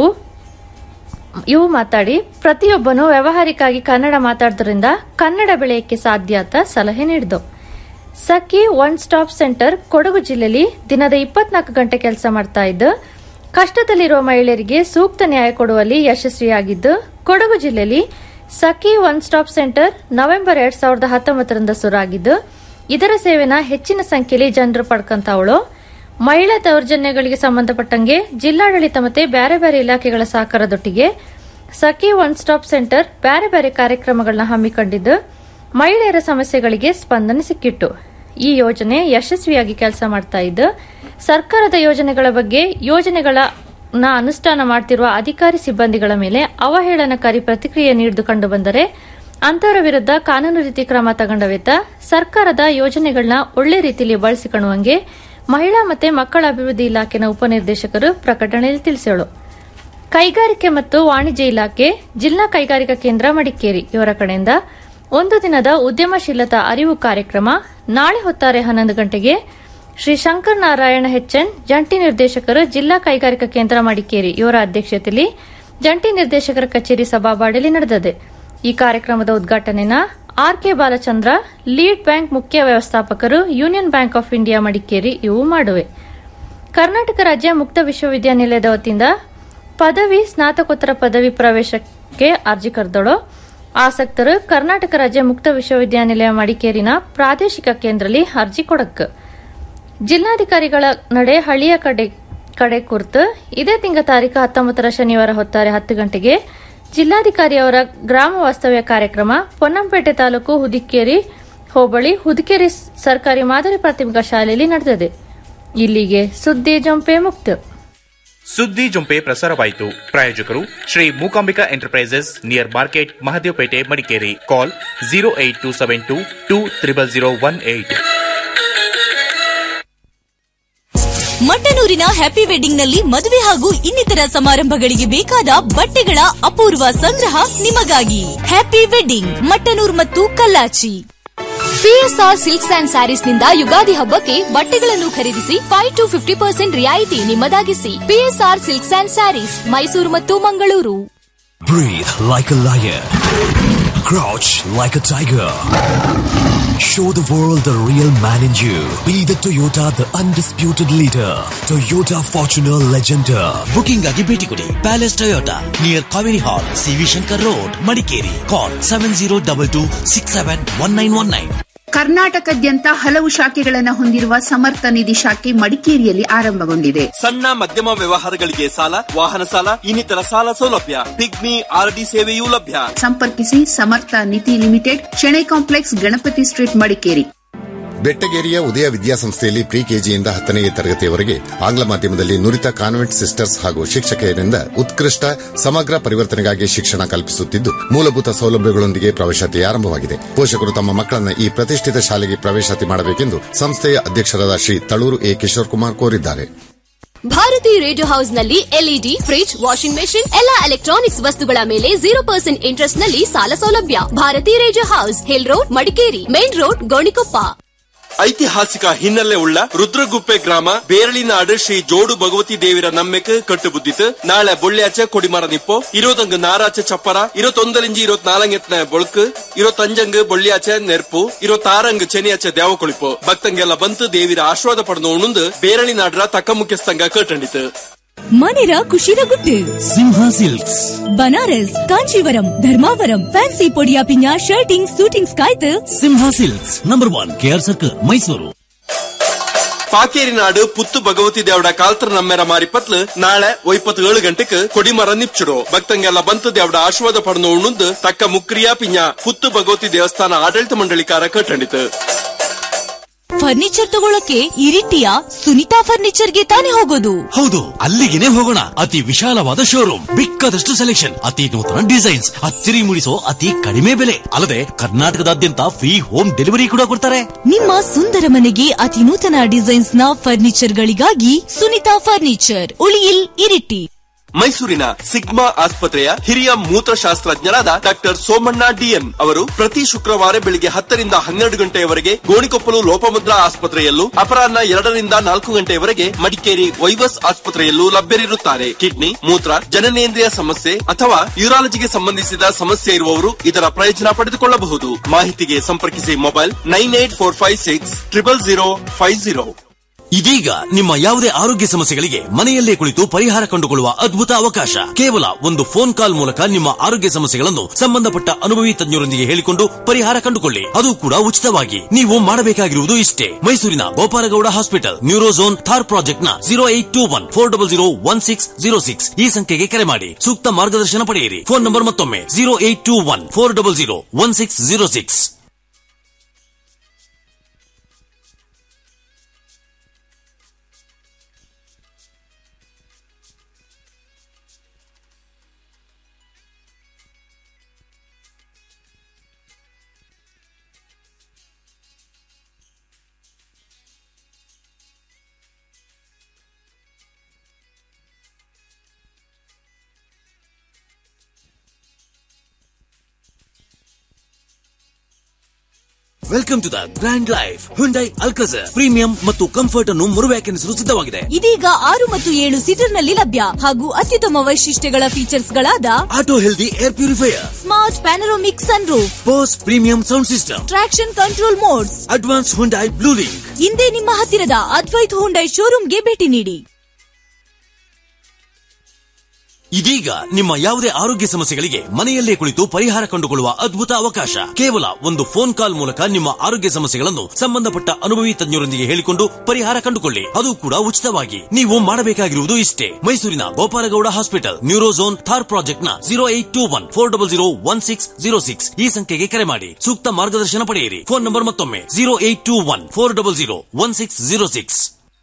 ಇವು ಮಾತಾಡಿ ಪ್ರತಿಯೊಬ್ಬನು ವ್ಯಾವಹಾರಿಕವಾಗಿ ಕನ್ನಡ ಮಾತಾಡೋದ್ರಿಂದ ಕನ್ನಡ ಬೆಳೆಯಕ್ಕೆ ಸಾಧ್ಯ ಅಂತ ಸಲಹೆ ನೀಡಿದ್ದು Sakhi one stop centre Kodagu ಜಿಲ್ಲೆಯಲ್ಲಿ ದಿನದ ಇಪ್ಪತ್ನಾಲ್ಕು ಗಂಟೆ ಕೆಲಸ ಮಾಡ್ತಾ ಇದ್ದು ಕಷ್ಟದಲ್ಲಿರುವ ಮಹಿಳೆಯರಿಗೆ ಸೂಕ್ತ ನ್ಯಾಯ ಕೊಡುವಲ್ಲಿ ಯಶಸ್ವಿಯಾಗಿದ್ದು ಕೊಡಗು ಜಿಲ್ಲೆಯಲ್ಲಿ Sakhi one stop centre November ಎರಡ್ ಸಾವಿರದ ಹತ್ತೊಂಬತ್ತರಿಂದ ಶುರುವಾಗಿದ್ದು ಇದರ ಸೇವೆನ ಹೆಚ್ಚಿನ ಸಂಖ್ಯೆಯಲ್ಲಿ ಜನರು ಪಡ್ಕಂತಾವಳು ಮಹಿಳಾ ದೌರ್ಜನ್ಯಗಳಿಗೆ ಸಂಬಂಧಪಟ್ಟಂಗೆ ಜಿಲ್ಲಾಡಳಿತ ಮತ್ತೆ ಬೇರೆ ಬೇರೆ ಇಲಾಖೆಗಳ ಸಹಕಾರದೊಟ್ಟಿಗೆ ಸಖಿ ಒನ್ ಸ್ಟಾಪ್ ಸೆಂಟರ್ ಬೇರೆ ಬೇರೆ ಕಾರ್ಯಕ್ರಮಗಳನ್ನ ಹಮ್ಮಿಕೊಂಡಿದ್ದು ಮಹಿಳೆಯರ ಸಮಸ್ಯೆಗಳಿಗೆ ಸ್ಪಂದನೆ ಸಿಕ್ಕಿತ್ತು ಈ ಯೋಜನೆ ಯಶಸ್ವಿಯಾಗಿ ಕೆಲಸ ಮಾಡ್ತಾ ಇದ್ದು ಸರ್ಕಾರದ ಯೋಜನೆಗಳ ಬಗ್ಗೆ ಯೋಜನೆಗಳನ್ನ ಅನುಷ್ಠಾನ ಮಾಡ್ತಿರುವ ಅಧಿಕಾರಿ ಸಿಬ್ಬಂದಿಗಳ ಮೇಲೆ ಅವಹೇಳನಕಾರಿ ಪ್ರತಿಕ್ರಿಯೆ ನೀಡಿದು ಕಂಡುಬಂದರೆ ಅಂತವರ ವಿರುದ್ಧ ಕಾನೂನು ರೀತಿ ಕ್ರಮ ತಗೊಂಡವೆತ ಸರ್ಕಾರದ ಯೋಜನೆಗಳನ್ನ ಒಳ್ಳೆ ರೀತಿಯಲ್ಲಿ ಬಳಸಿಕೊಳ್ಳುವಂಗೆ ಮಹಿಳಾ ಮತ್ತು ಮಕ್ಕಳ ಅಭಿವೃದ್ಧಿ ಇಲಾಖೆನ ಉಪನಿರ್ದೇಶಕರು ಪ್ರಕಟಣೆಯಲ್ಲಿ ತಿಳಿಸೋಳು ಕೈಗಾರಿಕೆ ಮತ್ತು ವಾಣಿಜ್ಯ ಇಲಾಖೆ ಜಿಲ್ಲಾ ಕೈಗಾರಿಕಾ ಕೇಂದ್ರ ಮಡಿಕೇರಿ ಇವರ ಕಡೆಯಿಂದ ಒಂದು ದಿನದ ಉದ್ಯಮಶೀಲತಾ ಅರಿವು ಕಾರ್ಯಕ್ರಮ ನಾಳೆ ಹೊತ್ತಾರೆ ಹನ್ನೊಂದು ಗಂಟೆಗೆ ಶ್ರೀ ಶಂಕರ್ ನಾರಾಯಣ ಹೆಚ್ಎನ್ ಜಂಟಿ ನಿರ್ದೇಶಕರು ಜಿಲ್ಲಾ ಕೈಗಾರಿಕಾ ಕೇಂದ್ರ ಮಡಿಕೇರಿ ಇವರ ಅಧ್ಯಕ್ಷತೆಯಲ್ಲಿ ಜಂಟಿ ನಿರ್ದೇಶಕರ ಕಚೇರಿ ಸಭಾಬಾಡಿಯಲ್ಲಿ ನಡೆದಿದೆ ಈ ಕಾರ್ಯಕ್ರಮದ ಉದ್ಘಾಟನೆನ R K Balachandra lead bank ಮುಖ್ಯ ವ್ಯವಸ್ಥಾಪಕರು union bank of India Madikeri ಇವು ಮಾಡುವೆ ಕರ್ನಾಟಕ ರಾಜ್ಯ ಮುಕ್ತ ವಿಶ್ವವಿದ್ಯಾನಿಲಯದ ವತಿಯಿಂದ ಪದವಿ ಸ್ನಾತಕೋತ್ತರ ಪದವಿ ಪ್ರವೇಶಕ್ಕೆ ಅರ್ಜಿ ಕರೆದಳು ಆಸಕ್ತರು ಕರ್ನಾಟಕ ರಾಜ್ಯ ಮುಕ್ತ ವಿಶ್ವವಿದ್ಯಾನಿಲಯ ಮಡಿಕೇರಿನ ಪ್ರಾದೇಶಿಕ ಕೇಂದ್ರದಲ್ಲಿ ಅರ್ಜಿ ಕೊಡಕ್ ಜಿಲ್ಲಾಧಿಕಾರಿಗಳ ನಡೆ ಹಳ್ಳಿಯ ಕಡೆ ಕಡೆ ಕುರಿತು ಇದೇ ತಿಂಗಳ ತಾರೀಕು ಹತ್ತೊಂಬತ್ತರ ಶನಿವಾರ ಹೊತ್ತಾರೆ ಹತ್ತು ಗಂಟೆಗೆ ಜಿಲ್ಲಾಧಿಕಾರಿ ಅವರ ಗ್ರಾಮ ವಾಸ್ತವ್ಯ ಕಾರ್ಯಕ್ರಮ ಪೊನ್ನಂಪೇಟೆ ತಾಲೂಕು ಹುದಿಕೇರಿ ಹೋಬಳಿ ಹುದಿಕೇರಿ ಸರ್ಕಾರಿ ಮಾದರಿ ಪ್ರಾಥಮಿಕ ಶಾಲೆಯಲ್ಲಿ ನಡೆದಿದೆ ಇಲ್ಲಿಗೆ ಸುದ್ದಿ ಜೊಂಪೆ ಮುಕ್ತ ಸುದ್ದಿ ಜೊಂಪೆ ಪ್ರಸಾರವಾಯಿತು ಪ್ರಾಯೋಜಕರು Shri Mookambika enterprises near market Mahadevapete Madikeri call zero eight two seven two two triple zero one eight ಮಟ್ಟನೂರಿನ ಹ್ಯಾಪಿ ವೆಡ್ಡಿಂಗ್ ನಲ್ಲಿ ಮದುವೆ ಹಾಗೂ ಇನ್ನಿತರ ಸಮಾರಂಭಗಳಿಗೆ ಬೇಕಾದ ಬಟ್ಟೆಗಳ ಅಪೂರ್ವ ಸಂಗ್ರಹ ನಿಮಗಾಗಿ ಹ್ಯಾಪಿ ವೆಡ್ಡಿಂಗ್ ಮಟ್ಟನೂರ್ ಮತ್ತು Kallachi PSR silks and sarees ನಿಂದ ಯುಗಾದಿ ಹಬ್ಬಕ್ಕೆ ಬಟ್ಟೆಗಳನ್ನು ಖರೀದಿಸಿ ಫೈವ್ ಟು ಫಿಫ್ಟಿ ಪರ್ಸೆಂಟ್ ರಿಯಾಯಿತಿ ನಿಮ್ಮದಾಗಿಸಿ PSR silks and sarees Mysuru ಮತ್ತು Mangaluru Breathe like a lion. Crouch like a tiger. Show the world the real man in you. Be the Toyota, the undisputed leader. Toyota Fortuner Legender. Booking ಆಗಿ ಭೇಟಿ ಕೊಡಿ palace Toyota near Kaveri hall CV Shankar road Madikeri call seven zero double two six seven one nine one nine ಕರ್ನಾಟಕದಾದ್ಯಂತ ಹಲವು ಶಾಖೆಗಳನ್ನು ಹೊಂದಿರುವ ಸಮರ್ಥ ನಿಧಿ ಶಾಖೆ ಮಡಿಕೇರಿಯಲ್ಲಿ ಆರಂಭಗೊಂಡಿದೆ ಸಣ್ಣ ಮಧ್ಯಮ ವ್ಯವಹಾರಗಳಿಗೆ ಸಾಲ ವಾಹನ ಸಾಲ ಇನ್ನಿತರ ಸಾಲ ಸೌಲಭ್ಯ ಪಿಗ್ಮಿ ಆರ್ಡಿ ಸೇವೆಯೂ ಲಭ್ಯ ಸಂಪರ್ಕಿಸಿ Samartha Nidhi limited Shenoy complex Ganapathi street Madikeri ಬೆಟ್ಟಗೇರಿಯ ಉದಯ ವಿದ್ಯಾಸಂಸ್ಥೆಯಲ್ಲಿ ಪ್ರಿ ಕೆಜಿಯಿಂದ ಹತ್ತನೇ ತರಗತಿಯವರೆಗೆ ಆಂಗ್ಲ ಮಾಧ್ಯಮದಲ್ಲಿ ನುರಿತ ಕಾನ್ವೆಂಟ್ ಸಿಸ್ಟರ್ಸ್ ಹಾಗೂ ಶಿಕ್ಷಕಿಯರಿಂದ ಉತ್ಕೃಷ್ಟ ಸಮಗ್ರ ಪರಿವರ್ತನೆಗಾಗಿ ಶಿಕ್ಷಣ ಕಲ್ಪಿಸುತ್ತಿದ್ದು ಮೂಲಭೂತ ಸೌಲಭ್ಯಗಳೊಂದಿಗೆ ಪ್ರವೇಶಾತಿ ಆರಂಭವಾಗಿದೆ ಪೋಷಕರು ತಮ್ಮ ಮಕ್ಕಳನ್ನ ಈ ಪ್ರತಿಷ್ಠಿತ ಶಾಲೆಗೆ ಪ್ರವೇಶಾತಿ ಮಾಡಬೇಕೆಂದು ಸಂಸ್ಥೆಯ ಅಧ್ಯಕ್ಷರಾದ ಶ್ರೀ ತಳೂರು ಎ ಕಿಶೋರ್ ಕುಮಾರ್ ಕೋರಿದ್ದಾರೆ ಭಾರತಿ ರೇಡಿಯೋ ಹೌಸ್ ನಲ್ಲಿ ಎಲ್ಇಡಿ ಫ್ರಿಡ್ಜ್ ವಾಷಿಂಗ್ ಮೆಷಿನ್ ಎಲ್ಲಾ ಎಲೆಕ್ಟ್ರಾನಿಕ್ಸ್ ವಸ್ತುಗಳ ಮೇಲೆ ಜೀರೋ ಪರ್ಸೆಂಟ್ ಇಂಟ್ರೆಸ್ಟ್ ನಲ್ಲಿ ಸಾಲ ಸೌಲಭ್ಯ Bharati radio house hill road Madikeri main road Gonikoppa ಐತಿಹಾಸಿಕ ಹಿನ್ನೆಲೆ ಉಳ್ಳ ರುದ್ರಗುಪ್ಪೆ ಗ್ರಾಮ ಬೇರಳಿನಾಡು ಶ್ರೀ ಜೋಡು ಭಗವತಿ ದೇವಿರ ನಮ್ಮೆಕ್ ಕಟ್ಟುಬುದ್ದಿತ್ತು ನಾಳೆ ಬೊಳ್ಳ್ಯಾಚೆ ಕೊಡಿಮರ ನಿಪ್ಪೋ ಇರೋದಂಗ ನಾರಾಚೆ ಚಪ್ಪರ ಇರೋತೊಂದಲಿಂಜಿ ಇರೋತ್ ನಾಲಂಗೆತ್ನ ಬೊಳ್ಕು ಇರೋತಂಜಂಗ್ ಬೊಳ್ಳಿಯಾಚೆ ನೆರ್ಪು ಇರೋ ತಾರಂಗ್ ಚೆನಿಯಾಚೆ ದೇವ ಕೊಳಿಪು ಭಕ್ತಂಗೆಲ್ಲ ಬಂತು ದೇವಿರ ಆಶೀರ್ವಾದ ಪಡೆದು ಉಣುಂದು ಬೇರಳಿನಾಡ್ರ ತಕ್ಕ ಮುಖ್ಯಸ್ಥಂಗ ಕಟ್ಟಂಡಿತು ಮನೆರ ಖುಷಿರ ಗುಟ್ಟು ಸಿಂಹ ಸಿಲ್ಕ್ಸ್ ಬನಾರಸ್ ಕಾಂಚೀವರಂ ಧರ್ಮಾವರಂ ಫ್ಯಾನ್ಸಿ ಪೊಡಿಯ ಪಿನ್ಯ ಶರ್ಟಿಂಗ್ ಸೂಟಿಂಗ್ಸ್ ಕಾಯ್ತು Simha silks number one KR circle Mysuru Pakeri ನಾಡು ಪುತ್ತು ಭಗವತಿ ದೇವಡ ಕಾಲ್ತರ ನಮ್ಮೆರ ಮಾರಿ ಪತ್ಲು ನಾಳೆ ಒಯ್ಪತ್ತು ಏಳು ಗಂಟೆಗೆ ಕೊಡಿಮರ ನಿಪ್ಚುಡು ಭಕ್ತಂಗೆಲ್ಲ ಬಂತು ದೇವಡ ಆಶೀರ್ವಾದ ಪಡೆದು ಉಣ್ಣುಂದು ತಕ್ಕ ಮುಕ್ರಿಯಾ ಪಿಂಜ ಪುತ್ತು ಭಗವತಿ ದೇವಸ್ಥಾನ ಆಡಳಿತ ಮಂಡಳಿಕಾರ ಕಟ್ಟಂಡಿತು ಫರ್ನಿಚರ್ ತಗೊಳಕ್ಕೆ ಇರಿಟಿಯ ಸುನಿತಾ ಫರ್ನಿಚರ್ಗೆ ತಾನೇ ಹೋಗೋದು ಹೌದು ಅಲ್ಲಿಗೆನೆ ಹೋಗೋಣ ಅತಿ ವಿಶಾಲವಾದ ಶೋರೂಮ್ ಬೇಕಾದಷ್ಟು ಸೆಲೆಕ್ಷನ್ ಅತಿ ನೂತನ ಡಿಸೈನ್ಸ್ ಅಚ್ಚರಿ ಮೂಡಿಸೋ ಅತಿ ಕಡಿಮೆ ಬೆಲೆ ಅಲ್ಲದೆ ಕರ್ನಾಟಕದಾದ್ಯಂತ ಫ್ರೀ ಹೋಮ್ ಡೆಲಿವರಿ ಕೂಡ ಕೊಡ್ತಾರೆ ನಿಮ್ಮ ಸುಂದರ ಮನೆಗೆ ಅತಿ ನೂತನ ಡಿಸೈನ್ಸ್ ನ ಫರ್ನಿಚರ್ ಗಳಿಗಾಗಿ ಸುನಿತಾ ಫರ್ನಿಚರ್ ಉಳಿಯಿಲ್ ಇರಿಟಿ ಮೈಸೂರಿನ ಸಿಗ್ಮಾ ಆಸ್ಪತ್ರೆಯ ಹಿರಿಯ ಮೂತ್ರಶಾಸ್ತ್ರಜ್ಞರಾದ ಡಾಕ್ಟರ್ ಸೋಮಣ್ಣ ಡಿಎನ್ ಅವರು ಪ್ರತಿ ಶುಕ್ರವಾರ ಬೆಳಿಗ್ಗೆ ಹತ್ತರಿಂದ ಹನ್ನೆರಡು ಗಂಟೆಯವರೆಗೆ ಗೋಣಿಕೊಪ್ಪಲು ಲೋಪಮುದ್ರಾ ಆಸ್ಪತ್ರೆಯಲ್ಲೂ ಅಪರಾಹ್ನ ಎರಡರಿಂದ ನಾಲ್ಕು ಗಂಟೆಯವರೆಗೆ ಮಡಿಕೇರಿ ವೈವಸ್ ಆಸ್ಪತ್ರೆಯಲ್ಲೂ ಲಭ್ಯರಿರುತ್ತಾರೆ ಕಿಡ್ನಿ ಮೂತ್ರ ಜನನೇಂದ್ರಿಯ ಸಮಸ್ಯೆ ಅಥವಾ ಯೂರಾಲಜಿಗೆ ಸಂಬಂಧಿಸಿದ ಸಮಸ್ಯೆ ಇರುವವರು ಇದರ ಪ್ರಯೋಜನ ಪಡೆದುಕೊಳ್ಳಬಹುದು ಮಾಹಿತಿಗೆ ಸಂಪರ್ಕಿಸಿ mobile nine eight four five six triple zero five zero ಇದೀಗ ನಿಮ್ಮ ಯಾವುದೇ ಆರೋಗ್ಯ ಸಮಸ್ಯೆಗಳಿಗೆ ಮನೆಯಲ್ಲೇ ಕುಳಿತು ಪರಿಹಾರ ಕಂಡುಕೊಳ್ಳುವ ಅದ್ಭುತ ಅವಕಾಶ ಕೇವಲ ಒಂದು ಫೋನ್ ಕಾಲ್ ಮೂಲಕ ನಿಮ್ಮ ಆರೋಗ್ಯ ಸಮಸ್ಯೆಗಳನ್ನು ಸಂಬಂಧಪಟ್ಟ ಅನುಭವಿ ತಜ್ಞರೊಂದಿಗೆ ಹೇಳಿಕೊಂಡು ಪರಿಹಾರ ಕಂಡುಕೊಳ್ಳಿ ಅದು ಕೂಡ ಉಚಿತವಾಗಿ ನೀವು ಮಾಡಬೇಕಾಗಿರುವುದು ಇಷ್ಟೇ ಮೈಸೂರಿನ Gopalagowda hospital neurozone Thor project ನ zero eight two one four double zero one six zero six ಈ ಸಂಖ್ಯೆಗೆ ಕರೆ ಮಾಡಿ ಸೂಕ್ತ ಮಾರ್ಗದರ್ಶನ ಪಡೆಯಿರಿ ಫೋನ್ ನಂಬರ್ ಮತ್ತೊಮ್ಮೆ zero eight two one four double zero one six zero six welcome to the grand life Hyundai Alcazar premium ಮತ್ತು comfort ಅನ್ನು ಮರುವ್ಯಾಖ್ಯಾನಿಸಲು ಸಿದ್ಧವಾಗಿದೆ ಇದೀಗ ಆರು ಮತ್ತು ಏಳು ಸೀಟರ್ ನಲ್ಲಿ ಲಭ್ಯ ಹಾಗೂ ಅತ್ಯುತ್ತಮ ವೈಶಿಷ್ಟ್ಯಗಳ ಫೀಚರ್ಸ್ ಗಳಾದ auto healthy air purifier smart panoramic sunroof Bose premium sound system traction control modes advanced Hyundai blue link ಹಿಂದೆ ನಿಮ್ಮ ಹತ್ತಿರದ ಅದ್ವೈತ್ ಹುಂಡೈ ಶೋರೂಮ್ಗೆ ಭೇಟಿ ನೀಡಿ ಇದೀಗ ನಿಮ್ಮ ಯಾವುದೇ ಆರೋಗ್ಯ ಸಮಸ್ಯೆಗಳಿಗೆ ಮನೆಯಲ್ಲೇ ಕುಳಿತು ಪರಿಹಾರ ಕಂಡುಕೊಳ್ಳುವ ಅದ್ಭುತ ಅವಕಾಶ ಕೇವಲ ಒಂದು ಫೋನ್ ಕಾಲ್ ಮೂಲಕ ನಿಮ್ಮ ಆರೋಗ್ಯ ಸಮಸ್ಯೆಗಳನ್ನು ಸಂಬಂಧಪಟ್ಟ ಅನುಭವಿ ತಜ್ಞರೊಂದಿಗೆ ಹೇಳಿಕೊಂಡು ಪರಿಹಾರ ಕಂಡುಕೊಳ್ಳಿ ಅದು ಕೂಡ ಉಚಿತವಾಗಿ ನೀವು ಮಾಡಬೇಕಾಗಿರುವುದು ಇಷ್ಟೇ ಮೈಸೂರಿನ Gopalagowda hospital neurozone Thor project ನ zero eight two one four double zero one six zero six ಈ ಸಂಖ್ಯೆಗೆ ಕರೆ ಮಾಡಿ ಸೂಕ್ತ ಮಾರ್ಗದರ್ಶನ ಪಡೆಯಿರಿ ಫೋನ್ ನಂಬರ್ ಮತ್ತೊಮ್ಮೆ zero eight two one four double zero one six zero six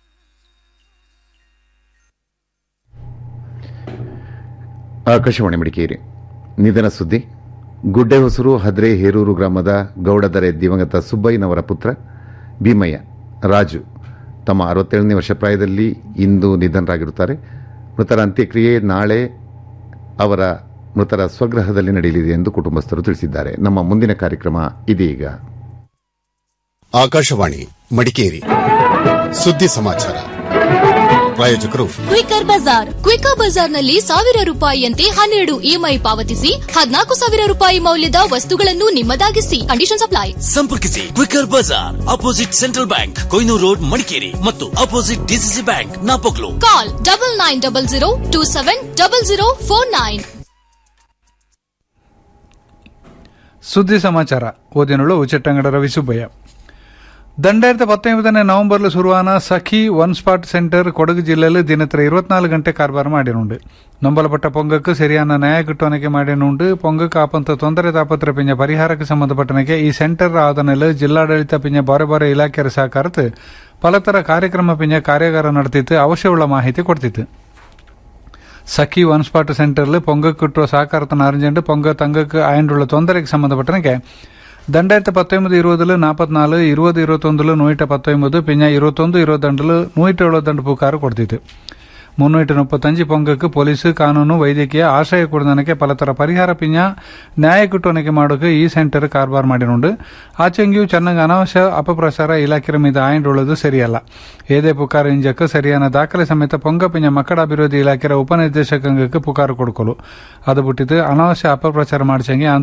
Akashvani Madikeri ನಿಧನ ಸುದ್ದಿ ಗುಡ್ಡೆ ಹೊಸರು ಹದ್ರೆ ಹೇರೂರು ಗ್ರಾಮದ ಗೌಡದರೆ ದಿವಂಗತ ಸುಬ್ಬಯ್ಯನವರ ಪುತ್ರ ಭೀಮಯ್ಯ ರಾಜು ತಮ್ಮ ಅರವತ್ತೇಳನೇ ವರ್ಷ ಪ್ರಾಯದಲ್ಲಿ ಇಂದು ನಿಧನರಾಗಿರುತ್ತಾರೆ ಮೃತರ ಅಂತ್ಯಕ್ರಿಯೆ ನಾಳೆ ಅವರ ಮೃತರ ಸ್ವಗೃಹದಲ್ಲಿ ನಡೆಯಲಿದೆ ಎಂದು ಕುಟುಂಬಸ್ಥರು ತಿಳಿಸಿದ್ದಾರೆ ನಮ್ಮ ಮುಂದಿನ ಕಾರ್ಯಕ್ರಮ ಇದೀಗ ಆಕಾಶವಾಣಿ ಮಡಿಕೇರಿ ಸುದ್ದಿ ಸಮಾಚಾರ ಪ್ರಾಯೋಜಕರು ಕ್ವಿಕರ್ ಬಜಾರ್ ಕ್ವಿಕರ್ ಬಜಾರ್ನಲ್ಲಿ ಸಾವಿರ ರೂಪಾಯಿಯಂತೆ ಹನ್ನೆರಡು ಇಎಂಐ ಪಾವತಿಸಿ ಹದಿನಾಲ್ಕು ಸಾವಿರ ರೂಪಾಯಿ ಮೌಲ್ಯದ ವಸ್ತುಗಳನ್ನು ನಿಮ್ಮದಾಗಿಸಿ ಕಂಡೀಷನ್ ಅಪ್ಲೈ ಸಂಪರ್ಕಿಸಿ quicker bazaar opposite central bank Koinur road Madikeri ಮತ್ತು opposite DCC bank Napoklu call double nine double zero two seven double zero four nine ಸುದ್ದಿ ಸಮಾಚಾರ ಓದಿನಳು ಉಚ್ಚಟ್ಟಂಗಡ ರವಿಸುಬ್ಬಯ್ಯ ದಂಡಾಯಿರത്തി പത്തൊമ്പതിന് നവംബറിൽ ശുരുവാന സഖി വൺ സ്പാട്ട് സെന്റർ കൊടക് ജില്ലയിൽ ദിനത്തിൽ ഇരുപത്തിനാല് ಗಂಟೆ ಕಾರ್ಬಾರ್ ಮಾಡಿನುಂಡು ನಂಬಲಪಟ್ಟ ಪೊಂಗಕ್ಕೆ ಸರಿಯಾದ ನ್ಯಾಯ ಕಿಟ್ಟೋನಕ್ಕೆ ಮಾಡಿನುಂಡು ಪೊಂಗಕ್ಕೆ ಆಪಂತ ತೊಂದರೆ ತಾಪತ್ರ ಪಿಂಜ ಪರಿಹಾರಕ್ಕೆ ಸಂಬಂಧಪಟ್ಟನಕ್ಕೆ ಈ ಸೆಂಟರ್ ಆದನೆಲ್ಲ ಜಿಲ್ಲಾಡಳಿತ ಪಿಂಜ ಬಾರೆ ಬಾರೆ ಇಲಾಖೆಯ ಸಹಕಾರತ್ ಪಲತರ ಕಾರ್ಯಕ್ರಮ ಪಿಂಜ ಕಾರ್ಯಾಗಾರ ನಡೆತಿತ್ತು ಅವಶ್ಯವುಳ್ಳ ಮಾಹಿತಿ ಕೊಡ್ತಿತ್ತು ಸಖಿ ಒನ್ ಸ್ಪಾಟ್ ಸೆಂಟರ್ಲಿ ಪೊಂಗಕ್ಕೆ കിട്ടുವ ಸಹಕಾರತ അറിഞ്ഞുകൊണ്ട് പൊങ്ക തങ്ങൾക്ക് ആയതുള്ള തൊന്തരയ്ക്ക് സംബന്ധപ്പെട്ടനൊക്കെ രണ്ടായിരത്തി പത്തൊമ്പത് ഇരുപതിൽ നാൽപ്പത്തിനാല് ഇരുപത് ഇരുപത്തൊന്നില് നൂറ്റ പത്തൊമ്പത് പിന്നെ ഇരുപത്തൊന്ന് ഇരുപത്തിരണ്ടില് നൂറ്റി എഴുപത്തിരണ്ട് പൂക്കാറ് കൊടുത്തിತ್ತು ಮುನ್ನೂಟ ಮುಪ್ಪತ್ತಂಜು ಪೊಂಗಕ್ಕೆ ಪೊಲೀಸ್ ಕಾನೂನು ವೈದ್ಯಕೀಯ ಆಶ್ರಯ ಕೊಡದನಕ್ಕೆ ಪಲತರ ಪರಿಹಾರ ಪಿಂಜ ನ್ಯಾಯ ಕಿಟ್ಟೋನಕ್ಕೆ ಮಾಡೋಕೆ ಈ ಸೆಂಟರ್ ಕಾರ್ಬಾರ್ ಮಾಡಿನುಂಡು ಆಚೆಂಗಿಯೂ ಚೆನ್ನಾಗಿ ಅನಾವಶ್ಯ ಅಪಪ್ರಚಾರ ಇಲಾಖೆ ಮೀದ ಆಯಿಂಡುಳ್ಳದು ಸರಿಯಲ್ಲ ಏದೇ ಪುಕಾರ ಇಂಜಕ್ಕೆ ಸರಿಯಾದ ದಾಖಲೆ ಸಮೇತ ಪೊಂಗ ಪಿಂಜ ಮಕ್ಕಳ ಅಭಿವೃದ್ಧಿ ಇಲಾಖೆಯ ಉಪನಿರ್ದೇಶಕಂಗಕ್ಕೆ ಪುಕಾರು ಕೊಡ್ಕೊಲು ಅದು ಬಿಟ್ಟಿದ್ದು ಅನಾವಶ್ಯ ಅಪಪ್ರಚಾರ ಮಾಡಿಸಂಗೆ